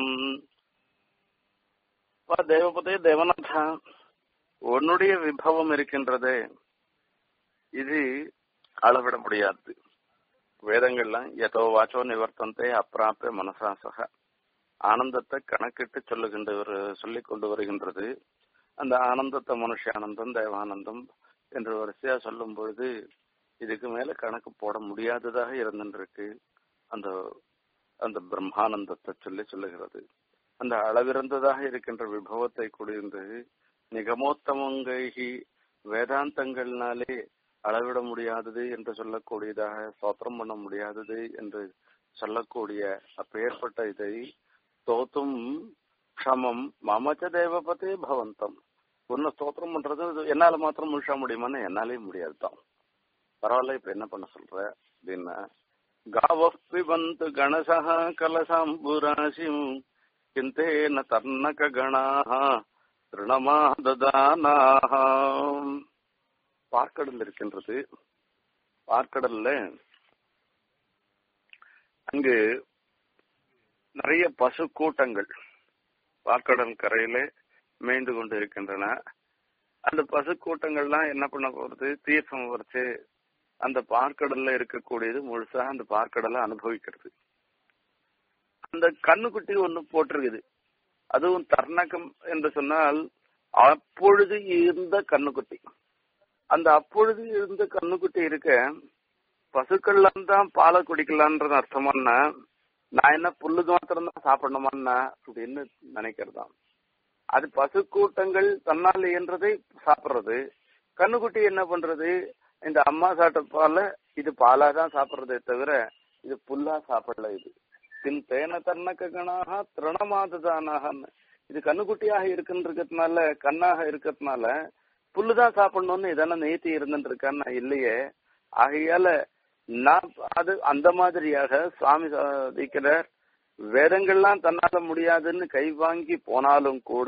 தேவபதே தேவநாதா உன்னுடைய விபவம் இருக்கின்றதே இது அளவிட முடியாது வேதங்கள்லாம் எதோ வாச்சோ நிவர்த்தந்தே அப்பிராப்பிய மனசாசக ஆனந்தத்தை கணக்கிட்டு சொல்லுகின்ற சொல்லிக் கொண்டு வருகின்றது அந்த ஆனந்தத்தை மனுஷானந்தம் தேவானந்தம் என்று வரிசையா சொல்லும் பொழுது இதுக்கு மேல கணக்கு போட முடியாததாக இருந்துருக்கு அந்த அந்த பிரம்மானந்தத்தை சொல்லி சொல்லுகிறது அந்த அளவிறந்ததாக இருக்கின்ற விபவத்தை குடிந்து நிகமோத்தமங்கி வேதாந்தங்கள்னாலே அளவிட முடியாதது என்று சொல்லக்கூடியதாக ஸ்தோத்திரம் பண்ண முடியாதது என்று சொல்லக்கூடிய அப்பேற்பட்ட இதை தோத்தும் க்ஷமம் மமச்ச தேவபதே பவந்தம் ஒன்னு ஸ்தோத்திரம் பண்றது என்னால மாத்திரம் முழுஷா முடியுமான்னு என்னாலே முடியாதுதான் பரவாயில்ல இப்ப என்ன பண்ண சொல்ற அப்படின்னா காவப்பிபந்து கணசா கலசாம்புராசிம் கிந்தேன தர்ணக கணாக திருணமாததானாக பார்க்கடல் இருக்கின்றது பார்க்கடல்ல அங்கு நிறைய பசு கூட்டங்கள் பார்க்கடல் கரையில மேய்ந்து கொண்டு இருக்கின்றன அந்த பசு கூட்டங்கள்லாம் என்ன பண்ண போறது தீர்த்தம் வரைச்சு அந்த பார்க்கடல்ல இருக்கக்கூடியது முழுசா அந்த பார்க்கடலை அனுபவிக்கிறது அந்த கண்ணுக்குட்டி ஒண்ணு போட்டிருக்குது அதுவும் தர்ணகம் என்று சொன்னால் அப்பொழுது இருந்த கண்ணுக்குட்டி அந்த அப்பொழுது இருந்த கண்ணுக்குட்டி இருக்க பசுக்கள்லாம் தான் பாலை குடிக்கலான்றது அர்த்தமானா நான் என்ன புல்லு மாத்திரம் தான் சாப்பிடணுமான்னா அப்படின்னு நினைக்கிறதாம் அது பசு கூட்டங்கள் தன்னால் இயன்றதை சாப்பிடுறது கண்ணுக்குட்டி என்ன பண்றது இந்த அம்மா சாப்பிட்ட பால இது பாலா தான் சாப்பிடுறதே தவிர இது புல்லா சாப்பிடல இது பின் தேன தன்னக்க கணாக திருணமாதுதானாக இது கண்ணுக்குட்டியாக இருக்குன்றதுனால கண்ணாக இருக்கிறதுனால புல்லுதான் சாப்பிடணும்னு இதெல்லாம் நேத்தி இருந்துட்டு இருக்கான்னு இல்லையே ஆகையால நான் அது அந்த மாதிரியாக சுவாமி சாதிக்கிறார் வேதங்கள்லாம் தன்னால முடியாதுன்னு கை வாங்கி போனாலும் கூட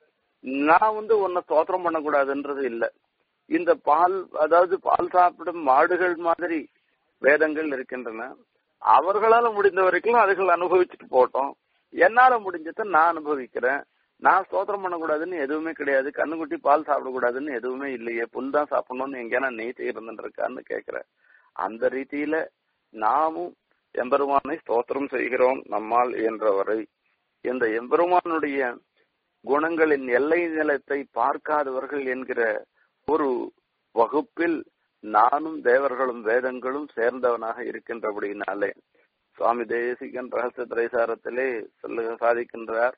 நான் வந்து உன்னை தோத்திரம் பண்ணக்கூடாதுன்றது இல்லை இந்த பால் அதாவது பால் சாப்பிடும் மாடுகள் மாதிரி வேதங்கள் இருக்கின்றன அவர்களால முடிந்த வரைக்கும் அதுகள் அனுபவிச்சுட்டு போட்டோம் என்னால முடிஞ்சதை நான் அனுபவிக்கிறேன் நான் ஸ்தோத்திரம் பண்ணக்கூடாதுன்னு எதுவுமே கிடையாது கண்ணுக்குட்டி பால் சாப்பிடக்கூடாதுன்னு எதுவுமே இல்லையே புல் தான் சாப்பிடணும்னு எங்கேயா நீத்தி இருந்துட்டு இருக்கான்னு கேட்கிறேன் அந்த ரீதியில நாமும் எம்பெருமானை ஸ்தோத்திரம் செய்கிறோம் நம்மால் இயன்றவரை இந்த எம்பெருமானுடைய குணங்களின் எல்லை நிலத்தை பார்க்காதவர்கள் என்கிற ஒரு வகுப்பில் நானும் தேவர்களும் வேதங்களும் சேர்ந்தவனாக இருக்கின்றபடியினாலே சுவாமி தேசிகன் ரகசிய திரைசாரத்திலே சொல்ல சாதிக்கின்றார்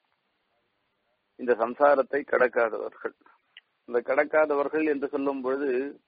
இந்த சம்சாரத்தை கடக்காதவர்கள் இந்த கடக்காதவர்கள் என்று சொல்லும் பொழுது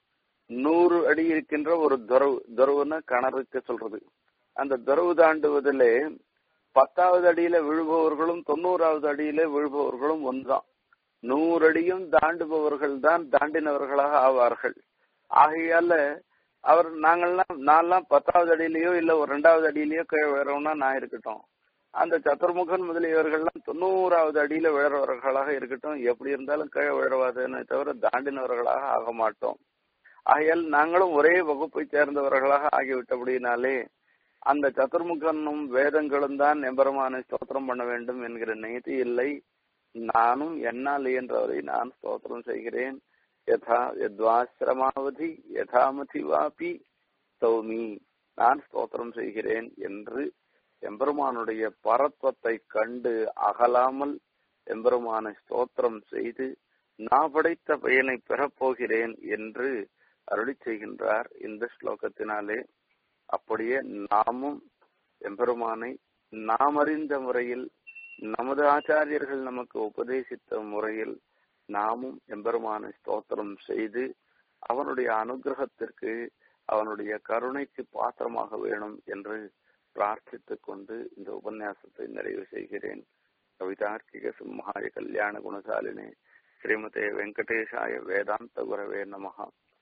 நூறு அடி இருக்கின்ற ஒரு துறவு துறவுன்னு கணருக்கு சொல்றது அந்த துறவு தாண்டுவதிலே பத்தாவது அடியில விழுபவர்களும் தொண்ணூறாவது அடியில விழுபவர்களும் ஒன்றுதான் நூறு அடியும் தாண்டுபவர்கள் தான் தாண்டினவர்களாக ஆவார்கள் ஆகையால அவர் நாங்கள்லாம் நான்லாம் பத்தாவது அடியிலயோ இல்ல ஒரு ரெண்டாவது அடியிலயோ கீழே விழறோம்னா நான் இருக்கட்டும் அந்த சதுர்முகன் முதலியவர்கள்லாம் தொண்ணூறாவது அடியில விழறவர்களாக இருக்கட்டும் எப்படி இருந்தாலும் கீழே விழவாதுன்னு தவிர தாண்டினவர்களாக ஆக மாட்டோம் ஆகையால் நாங்களும் ஒரே வகுப்பை சேர்ந்தவர்களாக ஆகிவிட்டபடினாலே அந்த சதுர்முகனும் வேதங்களும் தான் எம்பெருமானை ஸ்தோத்திரம் பண்ண வேண்டும் என்கிற நீதி இல்லை நானும் என்னால் இயன்றவரை நான் ஸ்தோத்திரம் செய்கிறேன் யதா யத்வாசிரமாவதி யதாமதி வாபி சௌமி நான் ஸ்தோத்திரம் செய்கிறேன் என்று எம்பெருமானுடைய பரத்வத்தை கண்டு அகலாமல் எம்பெருமானை ஸ்தோத்திரம் செய்து நான் படைத்த பயனை பெறப்போகிறேன் என்று அருளி செய்கின்றார் இந்த ஸ்லோகத்தினாலே அப்படியே நாமும் எம்பெருமானை நாம் அறிந்த முறையில் நமது ஆச்சாரியர்கள் நமக்கு உபதேசித்த முறையில் நாமும் எம்பெருமானை ஸ்தோத்திரம் செய்து அவனுடைய அனுகிரகத்திற்கு அவனுடைய கருணைக்கு பாத்திரமாக வேணும் என்று பிரார்த்தித்துக் கொண்டு இந்த உபன்யாசத்தை நிறைவு செய்கிறேன் கவிதார்க்கிக சிம்ஹாய கல்யாண குணசாலினே ஸ்ரீமதே வெங்கடேஷாய வேதாந்த குரவே நமகா